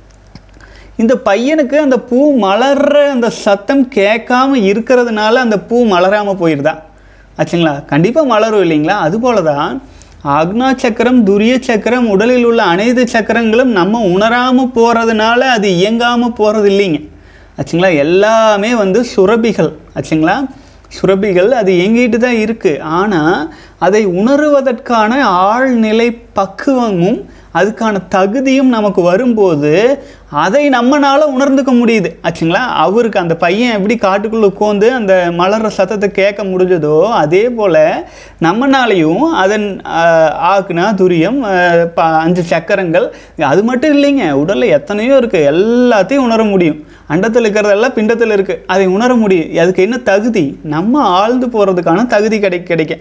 இந்த பையனுக்கு அந்த பூ மலர்ற அந்த சத்தம் கேட்காம இருக்கிறதுனால அந்த பூ மலராமல் போயிருதா ஆச்சுங்களா கண்டிப்பாக மலரும் இல்லைங்களா அதுபோல தான் ஆக்னா சக்கரம் துரிய சக்கரம் உடலில் உள்ள அனைத்து சக்கரங்களும் நம்ம உணராமல் போகிறதுனால அது இயங்காமல் போகிறது இல்லைங்க ஆச்சுங்களா எல்லாமே வந்து சுரபிகள் ஆச்சுங்களா சுரபிகள் அது இயங்கிட்டு தான் இருக்குது ஆனால் அதை உணருவதற்கான ஆழ்நிலை பக்குவமும் அதுக்கான தகுதியும் நமக்கு வரும்போது அதை நம்மனால உணர்ந்துக்க முடியுது ஆச்சுங்களா அவருக்கு அந்த பையன் எப்படி காட்டுக்குள்ளே உட்காந்து அந்த மலர்ற சத்தத்தை கேட்க முடிஞ்சதோ அதே போல் நம்மனாலையும் அதன் ஆஹ், ஆக்னா துரியம் ஆஹ், ப அஞ்சு சக்கரங்கள் அது மட்டும் இல்லைங்க உடலில் எத்தனையோ இருக்குது எல்லாத்தையும் உணர முடியும் அண்டத்தில் இருக்கிறதெல்லாம் பிண்டத்தில் இருக்குது அதை உணர முடியும் அதுக்கு என்ன தகுதி நம்ம ஆழ்ந்து போகிறதுக்கான தகுதி கிடை கிடைக்க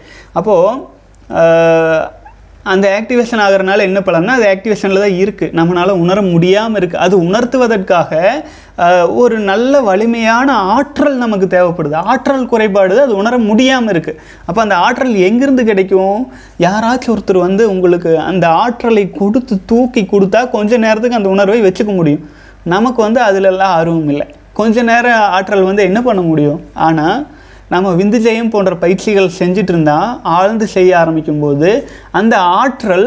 அப்போது அந்த ஆக்டிவேஷன் ஆகிறனால என்ன பலன்னா அது ஆக்டிவேஷனில் தான் இருக்குது நம்மளால் உணர முடியாமல் இருக்குது அது உணர்த்துவதற்காக ஆஹ், ஒரு நல்ல வலிமையான ஆற்றல் நமக்கு தேவைப்படுது ஆற்றல் குறைபாடு அது உணர முடியாமல் இருக்குது அப்போ அந்த ஆற்றல் எங்கிருந்து கிடைக்கும் யாராச்சும் ஒருத்தர் வந்து உங்களுக்கு அந்த ஆற்றலை கொடுத்து தூக்கி கொடுத்தா கொஞ்ச நேரத்துக்கு அந்த உணர்வை வச்சுக்க முடியும் நமக்கு வந்து அதிலெல்லாம் ஆர்வம் இல்லை கொஞ்ச நேரம் ஆற்றல் வந்து என்ன பண்ண முடியும் ஆனால் நம்ம விந்துஜெயம் போன்ற பயிற்சிகள் செஞ்சுட்டு இருந்தால் ஆழ்ந்து செய்ய ஆரம்பிக்கும்போது அந்த ஆற்றல்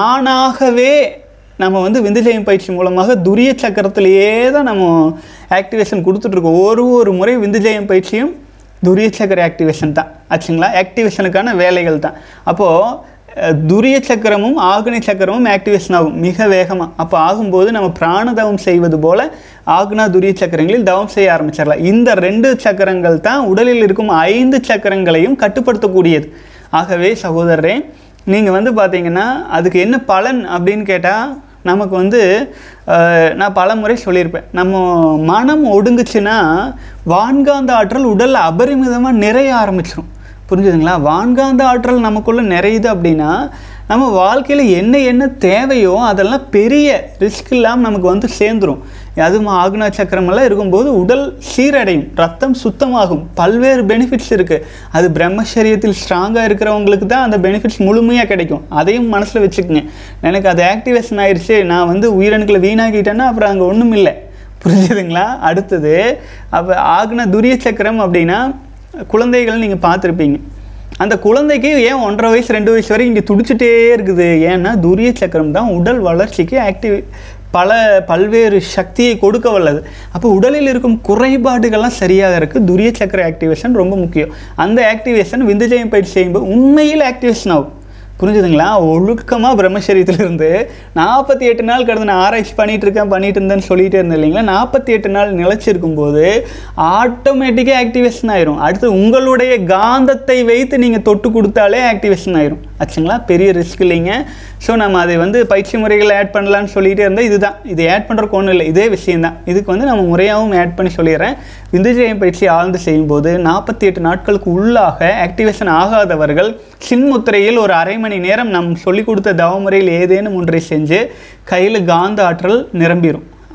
தானாகவே நம்ம வந்து விந்துஜெயம் பயிற்சி மூலமாக துரிய சக்கரத்திலேயே தான் நம்ம ஆக்டிவேஷன் கொடுத்துட்ருக்கோம் ஒரு ஒரு முறை விந்துஜெயம் பயிற்சியும் துரிய சக்கர ஆக்டிவேஷன் தான் ஆச்சுங்களா ஆக்டிவேஷனுக்கான வேலைகள் தான் அப்போது அஹ், துரிய சக்கரமும் ஆக்னி சக்கரமும் ஆக்டிவேஷன் ஆகும் மிக வேகமாக அப்போ ஆகும்போது நம்ம பிராண தவம் செய்வது போல ஆக்னா துரிய சக்கரங்களில் தவம் செய்ய ஆரம்பிச்சிடலாம் இந்த ரெண்டு சக்கரங்கள் தான் உடலில் இருக்கும் ஐந்து சக்கரங்களையும் கட்டுப்படுத்தக்கூடியது ஆகவே சகோதரரே நீங்கள் வந்து பார்த்தீங்கன்னா அதுக்கு என்ன பலன் அப்படின்னு கேட்டால் நமக்கு வந்து அஹ், நான் பல முறை சொல்லியிருப்பேன் நம்ம மனம் ஒடுங்குச்சுன்னா வான்காந்த ஆற்றல் உடலில் அபரிமிதமாக நிறைய ஆரம்பிச்சிரும் புரிஞ்சுதுங்களா வான்காந்த ஆற்றல் நமக்குள்ளே நிறையுது அப்படின்னா நம்ம வாழ்க்கையில் என்ன என்ன தேவையோ அதெல்லாம் பெரிய ரிஸ்க் இல்லாமல் நமக்கு வந்து சேர்ந்துரும் அதுவும் ஆக்னா சக்கரமெல்லாம் இருக்கும்போது உடல் சீரடையும் ரத்தம் சுத்தமாகும் பல்வேறு பெனிஃபிட்ஸ் இருக்குது அது பிரம்மச்சரியத்தில் ஸ்ட்ராங்காக இருக்கிறவங்களுக்கு தான் அந்த பெனிஃபிட்ஸ் முழுமையாக கிடைக்கும் அதையும் மனசில் வச்சுக்கோங்க எனக்கு அது ஆக்டிவேஷன் ஆயிடுச்சு நான் வந்து உயிரணுக்களை வீணாக்கிட்டேன்னா அப்புறம் அங்கே ஒன்றும் இல்லை புரிஞ்சுதுங்களா அடுத்தது அப்போ ஆக்னா துரிய சக்கரம் அப்படின்னா குழந்தைகள் நீங்கள் பார்த்துருப்பீங்க அந்த குழந்தைக்கு ஏன் ஒன்றரை வயசு ரெண்டு வயசு வரை இங்கே துடிச்சிட்டே இருக்குது ஏன்னா துரிய சக்கரம் தான் உடல் வளர்ச்சிக்கு ஆக்டிவ் பல பல்வேறு சக்தியை கொடுக்க வல்லது அப்போ உடலில் இருக்கும் குறைபாடுகள்லாம் சரியாக இருக்குது துரிய சக்கர ஆக்டிவேஷன் ரொம்ப முக்கியம் அந்த ஆக்டிவேஷன் விந்துஜயம் பயிற்சி செய்யும்போது உண்மையில் ஆக்டிவேஷன் ஆகும் புரிஞ்சுதுங்களா ஒழுக்கமாக பிரம்மச்சரியத்துல இருந்து நாற்பத்தி எட்டு நாள் கடந்து நான் ஆராய்ச்சி பண்ணிட்டு இருக்கேன் பண்ணிட்டு இருந்தேன்னு சொல்லிட்டே இருந்தேன் இல்லைங்களா நாற்பத்தி எட்டு நாள் நிலைச்சிருக்கும் போது ஆட்டோமேட்டிக்காக ஆக்டிவேஷன் ஆயிரும் அடுத்து உங்களுடைய காந்தத்தை வைத்து நீங்கள் தொட்டு கொடுத்தாலே ஆக்டிவேஷன் ஆயிரும் ஆச்சுங்களா பெரிய ரிஸ்க் இல்லைங்க ஸோ நம்ம அதை வந்து பயிற்சி முறைகள் ஆட் பண்ணலான்னு சொல்லிட்டே இருந்தால் இதுதான் இது ஆட் பண்ணுறக்கு ஒன்றும் இல்லை இதே விஷயம்தான் இதுக்கு வந்து நம்ம முறையாகவும் ஆட் பண்ணி சொல்லிடுறேன் விந்துஜயம் பயிற்சி ஆழ்ந்து செய்யும்போது நாற்பத்தி எட்டு நாட்களுக்கு உள்ளாக ஆக்டிவேஷன் ஆகாதவர்கள் சின்முத்திரையில் ஒரு அரை மணி நேரம் நம் சொல்லிக் கொடுத்த தவமுறையில் ஏதேனும் ஒன்றை செஞ்சு கையில் காந்த ஆற்றல் நிரம்பிடும்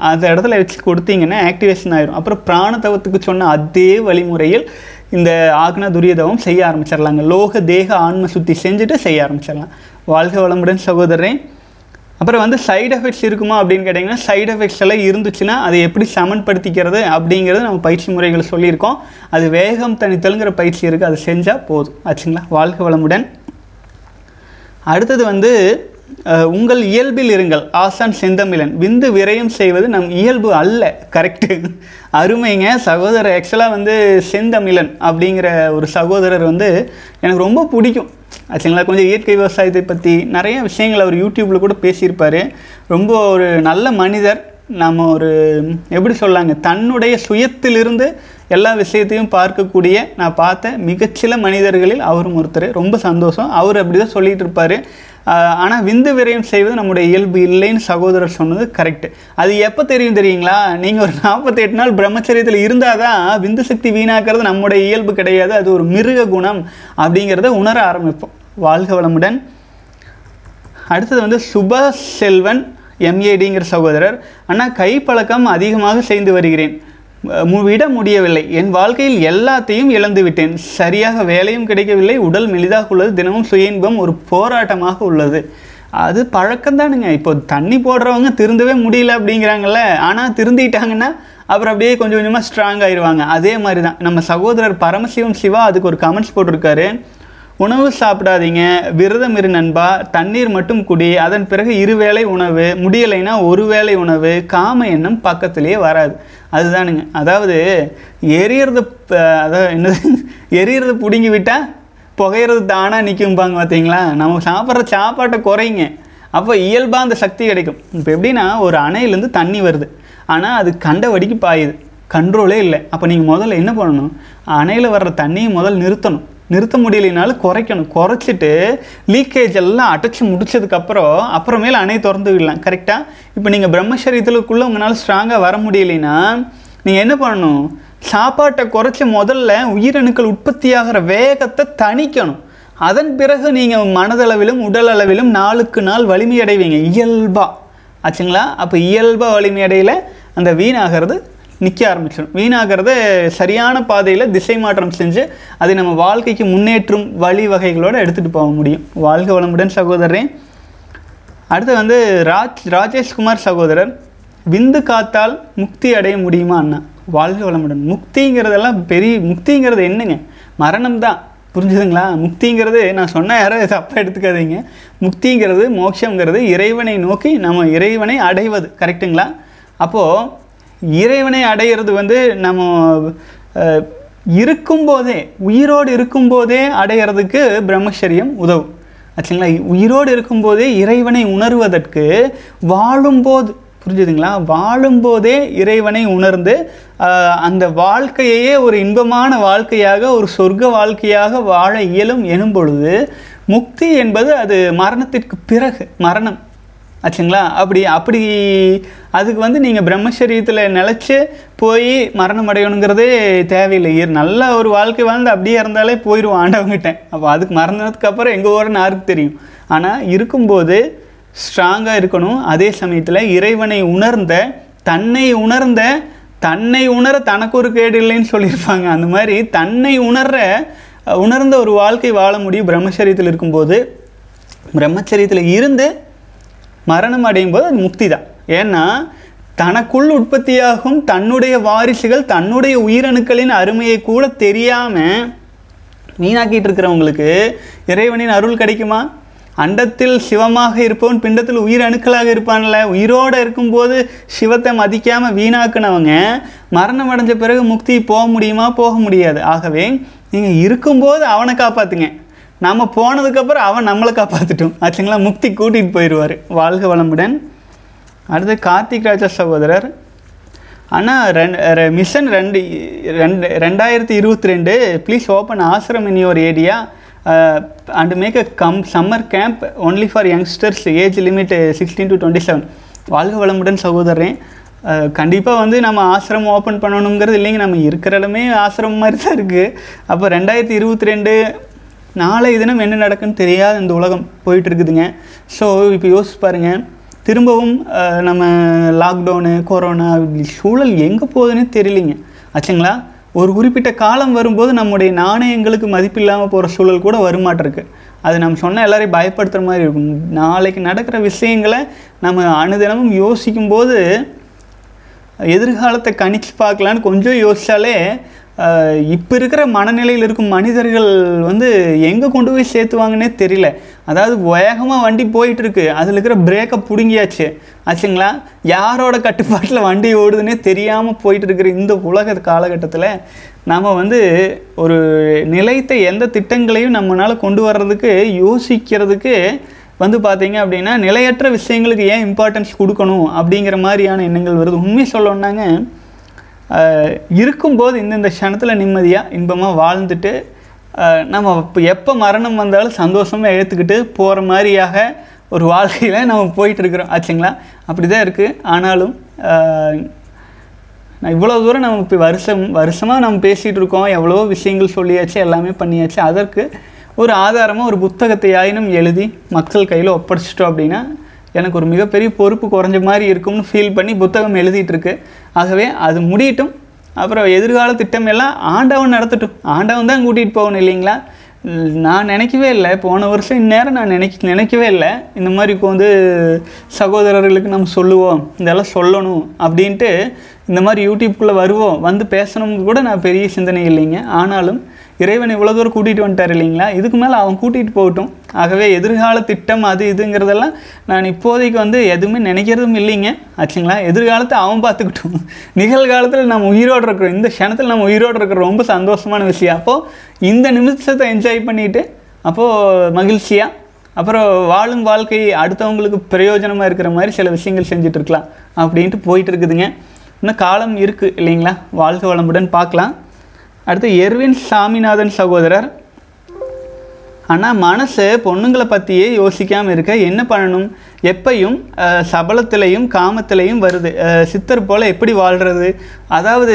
அந்த இடத்துல வச்சு கொடுத்தீங்கன்னா ஆக்டிவேஷன் ஆயிரும் அப்புறம் பிராணதவத்துக்கு சொன்ன அதே வழிமுறையில் இந்த ஆக்ன துரியதவம் செய்ய ஆரம்பிச்சிடலாங்க லோக தேக ஆன்ம சுத்தி செஞ்சுட்டு செய்ய ஆரம்பிச்சிடலாம் வாழ்க வளமுடன் சகோதரன் அப்புறம் வந்து சைடு எஃபெக்ட்ஸ் இருக்குமா அப்படின்னு கேட்டிங்கன்னா சைடு எஃபெக்ட்ஸ் எல்லாம் இருந்துச்சுன்னா அதை எப்படி சமன்படுத்திக்கிறது அப்படிங்கிறது நம்ம பயிற்சி முறைகள் சொல்லியிருக்கோம் அது வேகம் தனித்தல்ங்கிற பயிற்சி இருக்குது அது செஞ்சால் போதும் ஆச்சுங்களா வாழ்க வளமுடன் அடுத்தது வந்து அஹ், உங்கள் இயல்பில் இருங்கள் ஆசான் செந்தமிழன் விந்து விரயம் செய்வது நம் இயல்பு அல்ல கரெக்டு அருமைங்க சகோதரர் ஆக்சுவலாக வந்து செந்தமிழன் அப்படிங்கிற ஒரு சகோதரர் வந்து எனக்கு ரொம்ப பிடிக்கும் ஆச்சுங்களா கொஞ்சம் இயற்கை விவசாயத்தை பற்றி நிறைய விஷயங்கள் அவர் யூடியூப்பில் கூட பேசியிருப்பார் ரொம்ப ஒரு நல்ல மனிதர் நம்ம ஒரு எப்படி சொல்லாங்க தன்னுடைய சுயத்திலிருந்து எல்லா விஷயத்தையும் பார்க்கக்கூடிய நான் பார்த்த மிகச்சில மனிதர்களில் அவரும் ஒருத்தர் ரொம்ப சந்தோஷம் அவர் அப்படி தான் சொல்லிட்டு இருப்பார் ஆனால் விந்து விரயம் செய்வது நம்முடைய இயல்பு இல்லைன்னு சகோதரர் சொன்னது கரெக்ட் அது எப்போ தெரியும் தெரியுங்களா நீங்கள் ஒரு நாற்பத்தெட்டு நாள் பிரம்மச்சரியத்தில் இருந்தால் தான் விந்து சக்தி வீணாக்கிறது நம்முடைய இயல்பு கிடையாது அது ஒரு மிருக குணம் அப்படிங்கிறத உணர ஆரம்பிப்போம் வாழ்க வளமுடன் அடுத்தது வந்து சுப செல்வன் எம்ஏடிங்கிற சகோதரர் ஆனால் கைப்பழக்கம் அதிகமாக செய்து வருகிறேன் மு- விட முடியவில்லை என் வாழ்க்கையில் எல்லாத்தையும் இழந்து விட்டேன் சரியாக வேலையும் கிடைக்கவில்லை உடல் மெலிதாக உள்ளது தினமும் சுய இன்பம் ஒரு போராட்டமாக உள்ளது அது பழக்கம்தானுங்க இப்போ தண்ணி போடுறவங்க திருந்தவே முடியல அப்படிங்கிறாங்கல்ல ஆனால் திருந்திட்டாங்கன்னா அப்புறம் அப்படியே கொஞ்சம் கொஞ்சமாக ஸ்ட்ராங் ஆயிடுவாங்க அதே மாதிரி தான் நம்ம சகோதரர் பரமசிவம் சிவா அதுக்கு ஒரு கமெண்ட்ஸ் போட்டிருக்காரு உணவு சாப்பிடாதீங்க விரதம் இரு நண்பா தண்ணீர் மட்டும் குடி அதன் பிறகு இருவேளை உணவு முடியலைன்னா ஒரு வேளை உணவு காம எண்ணம் பக்கத்திலேயே வராது அதுதானுங்க அதாவது எரியறது ப- அதாவது என்னது எரியறது பிடுங்கி விட்டால் புகையிறது தானாக நிற்கும்பாங்க பார்த்தீங்களா நம்ம சாப்பிட்ற சாப்பாட்டை குறைங்க அப்போ இயல்பாக அந்த சக்தி கிடைக்கும் இப்போ எப்படின்னா ஒரு அணையிலேருந்து தண்ணி வருது ஆனால் அது கண்ட வடிக்கு பாயுது கண்ட்ரோலே இல்லை அப்போ நீங்கள் முதல்ல என்ன பண்ணணும் அணையில் வர்ற தண்ணியை முதல்ல நிறுத்தணும் நிறுத்த முடியலைனாலும் குறைக்கணும் குறைச்சிட்டு லீக்கேஜ் எல்லாம் அடைச்சி முடிச்சதுக்கப்புறம் அப்புறமேல அணை திறந்து விடலாம் கரெக்டாக இப்போ நீங்கள் பிரம்மச்சரியத்துக்குள்ளே உங்களால் ஸ்ட்ராங்காக வர முடியலைன்னா நீங்கள் என்ன பண்ணணும் சாப்பாட்டை குறைச்சி முதல்ல உயிரணுக்கள் உற்பத்தியாகிற வேகத்தை தணிக்கணும் அதன் பிறகு நீங்கள் மனதளவிலும் உடல் அளவிலும் நாளுக்கு நாள் வலிமை அடைவீங்க இயல்பா ஆச்சுங்களா அப்போ இயல்பா வலிமை அடையில அந்த வீணாகிறது நிற்க ஆரம்பிச்சிடும் வீணாகிறத சரியான பாதையில் திசை மாற்றம் செஞ்சு அதை நம்ம வாழ்க்கைக்கு முன்னேற்றும் வழி வகைகளோடு எடுத்துகிட்டு போக முடியும் வாழ்க வளமுடன் சகோதரரே அடுத்து வந்து ராஜ் ராஜேஷ்குமார் சகோதரர் விந்து காத்தால் முக்தி அடைய முடியுமா அண்ணா வாழ்க வளமுடன் முக்திங்கிறதெல்லாம் பெரிய முக்திங்கிறது என்னங்க மரணம் தான் புரிஞ்சுதுங்களா முக்திங்கிறது நான் சொன்ன யாரும் தப்பாக எடுத்துக்காதீங்க முக்திங்கிறது மோட்சங்கிறது இறைவனை நோக்கி நம்ம இறைவனை அடைவது கரெக்ட்டுங்களா அப்போது இறைவனை அடையிறது வந்து நம்ம அஹ், இருக்கும்போதே உயிரோடு இருக்கும்போதே அடையிறதுக்கு பிரம்மச்சரியம் உதவும் ஆச்சுங்களா உயிரோடு இருக்கும்போதே இறைவனை உணர்வதற்கு வாழும்போது புரிஞ்சுதுங்களா வாழும்போதே இறைவனை உணர்ந்து ஆஹ், அந்த வாழ்க்கையையே ஒரு இன்பமான வாழ்க்கையாக ஒரு சொர்க்க வாழ்க்கையாக வாழ இயலும் எனும் பொழுது முக்தி என்பது அது மரணத்திற்கு பிறகு மரணம் ஆச்சுங்களா அப்படி அப்படி அதுக்கு வந்து நீங்கள் பிரம்மச்சரியத்தில் நிலச்சி போய் மரணம் அடையணுங்கிறதே தேவையில்லை இரு- நல்ல ஒரு வாழ்க்கை வாழ்ந்து அப்படியே இருந்தாலே போயிடுவோம் ஆண்டவங்கிட்ட அப்போ அதுக்கு மறந்ததுக்கு அப்புறம் எங்கே ஓரன்னு யாருக்கு தெரியும் ஆனால் இருக்கும்போது ஸ்ட்ராங்காக இருக்கணும் அதே சமயத்தில் இறைவனை உணர்ந்த தன்னை உணர்ந்த தன்னை உணர தனக்கு ஒரு கேடு இல்லைன்னு சொல்லியிருப்பாங்க அந்த மாதிரி தன்னை உணர்ற உணர்ந்த ஒரு வாழ்க்கை வாழ முடியும் பிரம்மச்சரியத்தில் இருக்கும்போது பிரம்மச்சரியத்தில் இருந்து மரணம் அடையும் போது அது முக்தி தான் ஏன்னா தனக்குள் உற்பத்தியாகும் தன்னுடைய வாரிசுகள் தன்னுடைய உயிரணுக்களின் அருமையை கூட தெரியாமல் வீணாக்கிட்டு இருக்கிறவங்களுக்கு இறைவனின் அருள் கிடைக்குமா அண்டத்தில் சிவமாக இருப்பவன் பிண்டத்தில் உயிர் அணுக்களாக இருப்பான்ல உயிரோடு இருக்கும்போது சிவத்தை மதிக்காமல் வீணாக்குனவங்க மரணம் அடைஞ்ச பிறகு முக்தி போக முடியுமா போக முடியாது ஆகவே நீங்கள் இருக்கும்போது அவனை காப்பாற்றுங்க நம்ம போனதுக்கப்புறம் அவன் நம்மளை காப்பாற்றிட்டோம் ஆச்சுங்களா முக்தி கூட்டிகிட்டு போயிடுவார் வாழ்க வளமுடன் அடுத்து கார்த்திக் ராஜா சகோதரர் ஆனால் ரெண்டு மிஷன் ரெண்டு ரெண்டு ரெண்டாயிரத்தி இருபத்தி ரெண்டு please open ashram in your area and make a come summer camp only for youngsters age limit sixteen to twenty seven வாழ்க வளமுடன் சகோதரன் கண்டிப்பாக வந்து நம்ம ஆசிரமம் ஓப்பன் பண்ணணுங்கிறது இல்லைங்க நம்ம இருக்கிற இடமே ஆசிரமம் மாதிரி தான் இருக்குது அப்போ ரெண்டாயிரத்தி இருபத்தி ரெண்டு நாளை தினம் என்ன நடக்குன்னு தெரியாத இந்த உலகம் போயிட்டு இருக்குதுங்க ஸோ இப்போ யோசிச்சு பாருங்கள் திரும்பவும் அஹ், நம்ம லாக்டவுனு கொரோனா இப்படி சூழல் எங்கே போகுதுன்னே தெரியலிங்க ஆச்சுங்களா ஒரு குறிப்பிட்ட காலம் வரும்போது நம்முடைய நாணயங்களுக்கு மதிப்பில்லாமல் போகிற சூழல் கூட வருமாட்டிருக்கு அது நம்ம சொன்ன எல்லாரையும் பயப்படுத்துகிற மாதிரி இருக்கும் நாளைக்கு நடக்கிற விஷயங்களை நம்ம அனுதினமும் யோசிக்கும்போது எதிர்காலத்தை கணிச்சு பார்க்கலான்னு கொஞ்சம் யோசிச்சாலே இப்போ இருக்கிற மனநிலையில் இருக்கும் மனிதர்கள் வந்து எங்கே கொண்டு போய் சேர்த்துவாங்கன்னே தெரியல அதாவது வேகமாக வண்டி போயிட்டு இருக்கு அதில் இருக்கிற பிரேக்கை பிடுங்கியாச்சு ஆச்சுங்களா யாரோட கட்டுப்பாட்டில் வண்டி ஓடுதுன்னே தெரியாமல் போயிட்டு இருக்கிற இந்த உலக காலகட்டத்தில் நாம் வந்து ஒரு நிலைத்த எந்த திட்டங்களையும் நம்மளால் கொண்டு வர்றதுக்கு யோசிக்கிறதுக்கு வந்து பார்த்தீங்க அப்படின்னா நிலையற்ற விஷயங்களுக்கு ஏன் இம்பார்ட்டன்ஸ் கொடுக்கணும் அப்படிங்கிற மாதிரியான எண்ணங்கள் வருது உண்மை சொல்லணுன்னாங்க ஆஹ் இருக்கும்போது இந்தந்த க்ஷணத்தில் நிம்மதியாக இன்பமாக வாழ்ந்துட்டு ஆஹ் நம்ம இப்போ எப்போ மரணம் வந்தாலும் சந்தோஷமாக எடுத்துக்கிட்டு போகிற மாதிரியாக ஒரு வாழ்க்கையில் நம்ம போயிட்டு இருக்கிறோம் ஆச்சுங்களா அப்படி தான் இருக்குது ஆனாலும் ஆஹ் நான் இவ்வளோ தூரம் நம்ம இப்போ வருஷம் வருஷமாக நம்ம பேசிகிட்டு இருக்கோம் எவ்வளோ விஷயங்கள் சொல்லியாச்சு எல்லாமே பண்ணியாச்சு அதற்கு ஒரு ஆதாரமாக ஒரு புத்தகத்தை ஆயினும் எழுதி மக்கள் கையில் ஒப்படைச்சிட்டோம் அப்படின்னா எனக்கு ஒரு மிகப்பெரிய பொறுப்பு குறைஞ்ச மாதிரி இருக்கும்னு ஃபீல் பண்ணி புத்தகம் எழுதிட்டு இருக்கு ஆகவே அது முடியட்டும் அப்புறம் எதிர்கால திட்டம் எல்லாம் ஆண்டவன் நடத்தட்டும் ஆண்டவன் தான் கூட்டிகிட்டு போகணும் இல்லைங்களா நான் நினைக்கவே இல்லை போன வருஷம் இந்நேரம் நான் நினைக்க நினைக்கவே இல்லை இந்த மாதிரி இப்போ வந்து சகோதரர்களுக்கு நம்ம சொல்லுவோம் இதெல்லாம் சொல்லணும் அப்படின்ட்டு இந்த மாதிரி யூடியூப்குள்ளே வருவோம் வந்து பேசணும்னு கூட நான் பெரிய சிந்தனை இல்லைங்க ஆனாலும் இறைவன் இவ்வளோ தூரம் கூட்டிகிட்டு வந்துட்டார் இல்லைங்களா இதுக்கு மேலே அவன் கூட்டிகிட்டு போகட்டும் ஆகவே எதிர்கால திட்டம் அது இதுங்கிறதெல்லாம் நான் இப்போதைக்கு வந்து எதுவுமே நினைக்கிறதும் இல்லைங்க ஆச்சுங்களா எதிர்காலத்தை அவன் பார்த்துக்கிட்டோம் நிகழ்காலத்தில் நம்ம உயிரோடு இருக்கிறோம் இந்த க்ஷணத்தில் நம்ம உயிரோடு இருக்கிறோம் ரொம்ப சந்தோஷமான விஷயம் அப்போது இந்த நிமிஷத்தை என்ஜாய் பண்ணிவிட்டு அப்போது மகிழ்ச்சியாக அப்புறம் வாழும் வாழ்க்கை அடுத்தவங்களுக்கு பிரயோஜனமாக இருக்கிற மாதிரி சில விஷயங்கள் செஞ்சுட்டு இருக்கலாம் அப்படின்ட்டு போயிட்டு இருக்குதுங்க இன்னும் காலம் இருக்குது இல்லைங்களா வாழ்க வளமுடன் பார்க்கலாம் அடுத்து எர்வின் சாமிநாதன் சகோதரர் ஆனால் மனசு பொண்ணுங்களை பற்றியே யோசிக்காமல் இருக்க என்ன பண்ணணும் எப்பையும் அஹ், சபலத்திலையும் காமத்திலையும் வருது அஹ், சித்தர் போல் எப்படி வாழ்கிறது அதாவது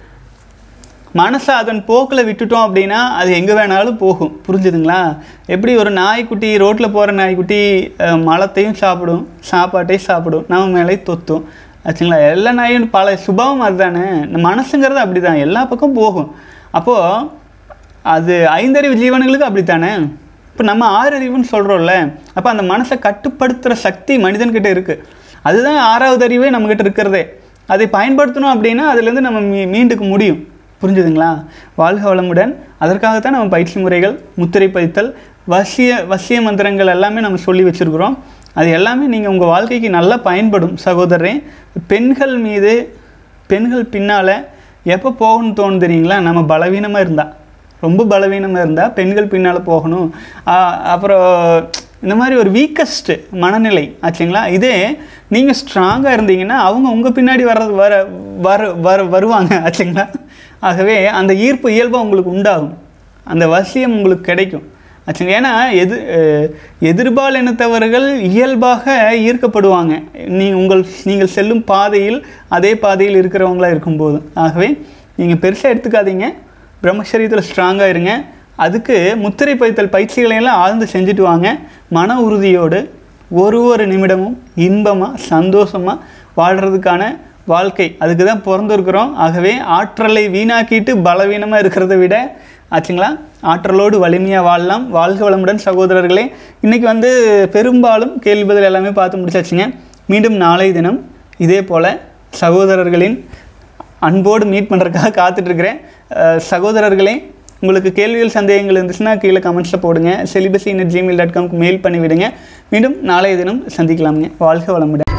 மனசை அதன் போக்கில் விட்டுட்டோம் அப்படின்னா அது எங்கே வேணாலும் போகும் புரிஞ்சுதுங்களா எப்படி ஒரு நாய்க்குட்டி ரோட்டில் போகிற நாய்க்குட்டி அஹ், மலத்தையும் சாப்பிடும் சாப்பாட்டையும் சாப்பிடும் நம்ம மேலே தொத்தும் ஆச்சுங்களா எல்லா நாயும் பல சுபாவம் அதுதானே இந்த மனசுங்கிறது அப்படி தான் எல்லா பக்கம் போகும் அப்போது அது ஐந்தறிவு ஜீவன்களுக்கு அப்படித்தானே இப்போ நம்ம ஆறறிவுன்னு சொல்கிறோம்ல அப்போ அந்த மனசை கட்டுப்படுத்துகிற சக்தி மனிதன்கிட்ட இருக்குது அதுதான் ஆறாவது அறிவே நம்மக்கிட்ட இருக்கிறதே அதை பயன்படுத்தணும் அப்படின்னா அதுலேருந்து நம்ம மீ மீண்டுக்க முடியும் புரிஞ்சுதுங்களா வாழ்க வளமுடன் அதற்காகத்தான் நம்ம பயிற்சி முறைகள் முத்திரை பதித்தல் வசிய வசிய மந்திரங்கள் எல்லாமே நம்ம சொல்லி வச்சுருக்குறோம் அது எல்லாமே நீங்கள் உங்கள் வாழ்க்கைக்கு நல்லா பயன்படும் சகோதரரே பெண்கள் மீது பெண்கள் பின்னால் எப்போ போகணும்னு தோணும் தெரியுங்களா நம்ம பலவீனமாக இருந்தால் ரொம்ப பலவீனமாக இருந்தால் பெண்கள் பின்னால் போகணும் ஆ, அப்புறம் இந்த மாதிரி ஒரு வீக்கஸ்ட்டு மனநிலை ஆச்சுங்களா இதே நீங்கள் ஸ்ட்ராங்காக இருந்தீங்கன்னா அவங்க உங்கள் பின்னாடி வர்றது வர வர வர வருவாங்க ஆச்சுங்களா ஆகவே அந்த ஈர்ப்பு இயல்பாக உங்களுக்கு உண்டாகும் அந்த வசியம் உங்களுக்கு கிடைக்கும் ஆச்சுங்க ஏன்னா எது அஹ், எதிர்பால் இனத்தவர்கள் இயல்பாக ஈர்க்கப்படுவாங்க நீ உங்கள் நீங்கள் செல்லும் பாதையில் அதே பாதையில் இருக்கிறவங்களா இருக்கும்போது ஆகவே நீங்கள் பெருசாக எடுத்துக்காதீங்க பிரம்மச்சரியத்தில் ஸ்ட்ராங்காக இருங்க அதுக்கு முத்திரை பதித்தல் பயிற்சிகளை எல்லாம் ஆழ்ந்து செஞ்சுட்டு வாங்க மன உறுதியோடு ஒரு ஒரு நிமிடமும் இன்பமாக சந்தோஷமாக வாழ்கிறதுக்கான வாழ்க்கை அதுக்கு தான் பிறந்திருக்கிறோம் ஆகவே ஆற்றலை வீணாக்கிட்டு பலவீனமாக இருக்கிறத விட ஆச்சுங்களா ஆற்றலோடு வலிமையாக வாழலாம் வாழ்க வளமுடன் சகோதரர்களே இன்றைக்கி வந்து பெரும்பாலும் கேள்வி பதில் எல்லாமே பார்த்து முடிச்சாச்சுங்க மீண்டும் நாளை தினம் இதே போல் சகோதரர்களின் அன்போடு மீட் பண்ணுறதுக்காக காத்துட்ருக்கிறேன் சகோதரர்களே உங்களுக்கு கேள்விகள் சந்தேகங்கள் இருந்துச்சுன்னா கீழே கமெண்ட்ஸில் போடுங்க செலிபஸி இன் ஜிமெயில் டாட் காம்க்கு மெயில் பண்ணி விடுங்க மீண்டும் நாளைய தினம் சந்திக்கலாமுங்க வாழ்க வளமுடன்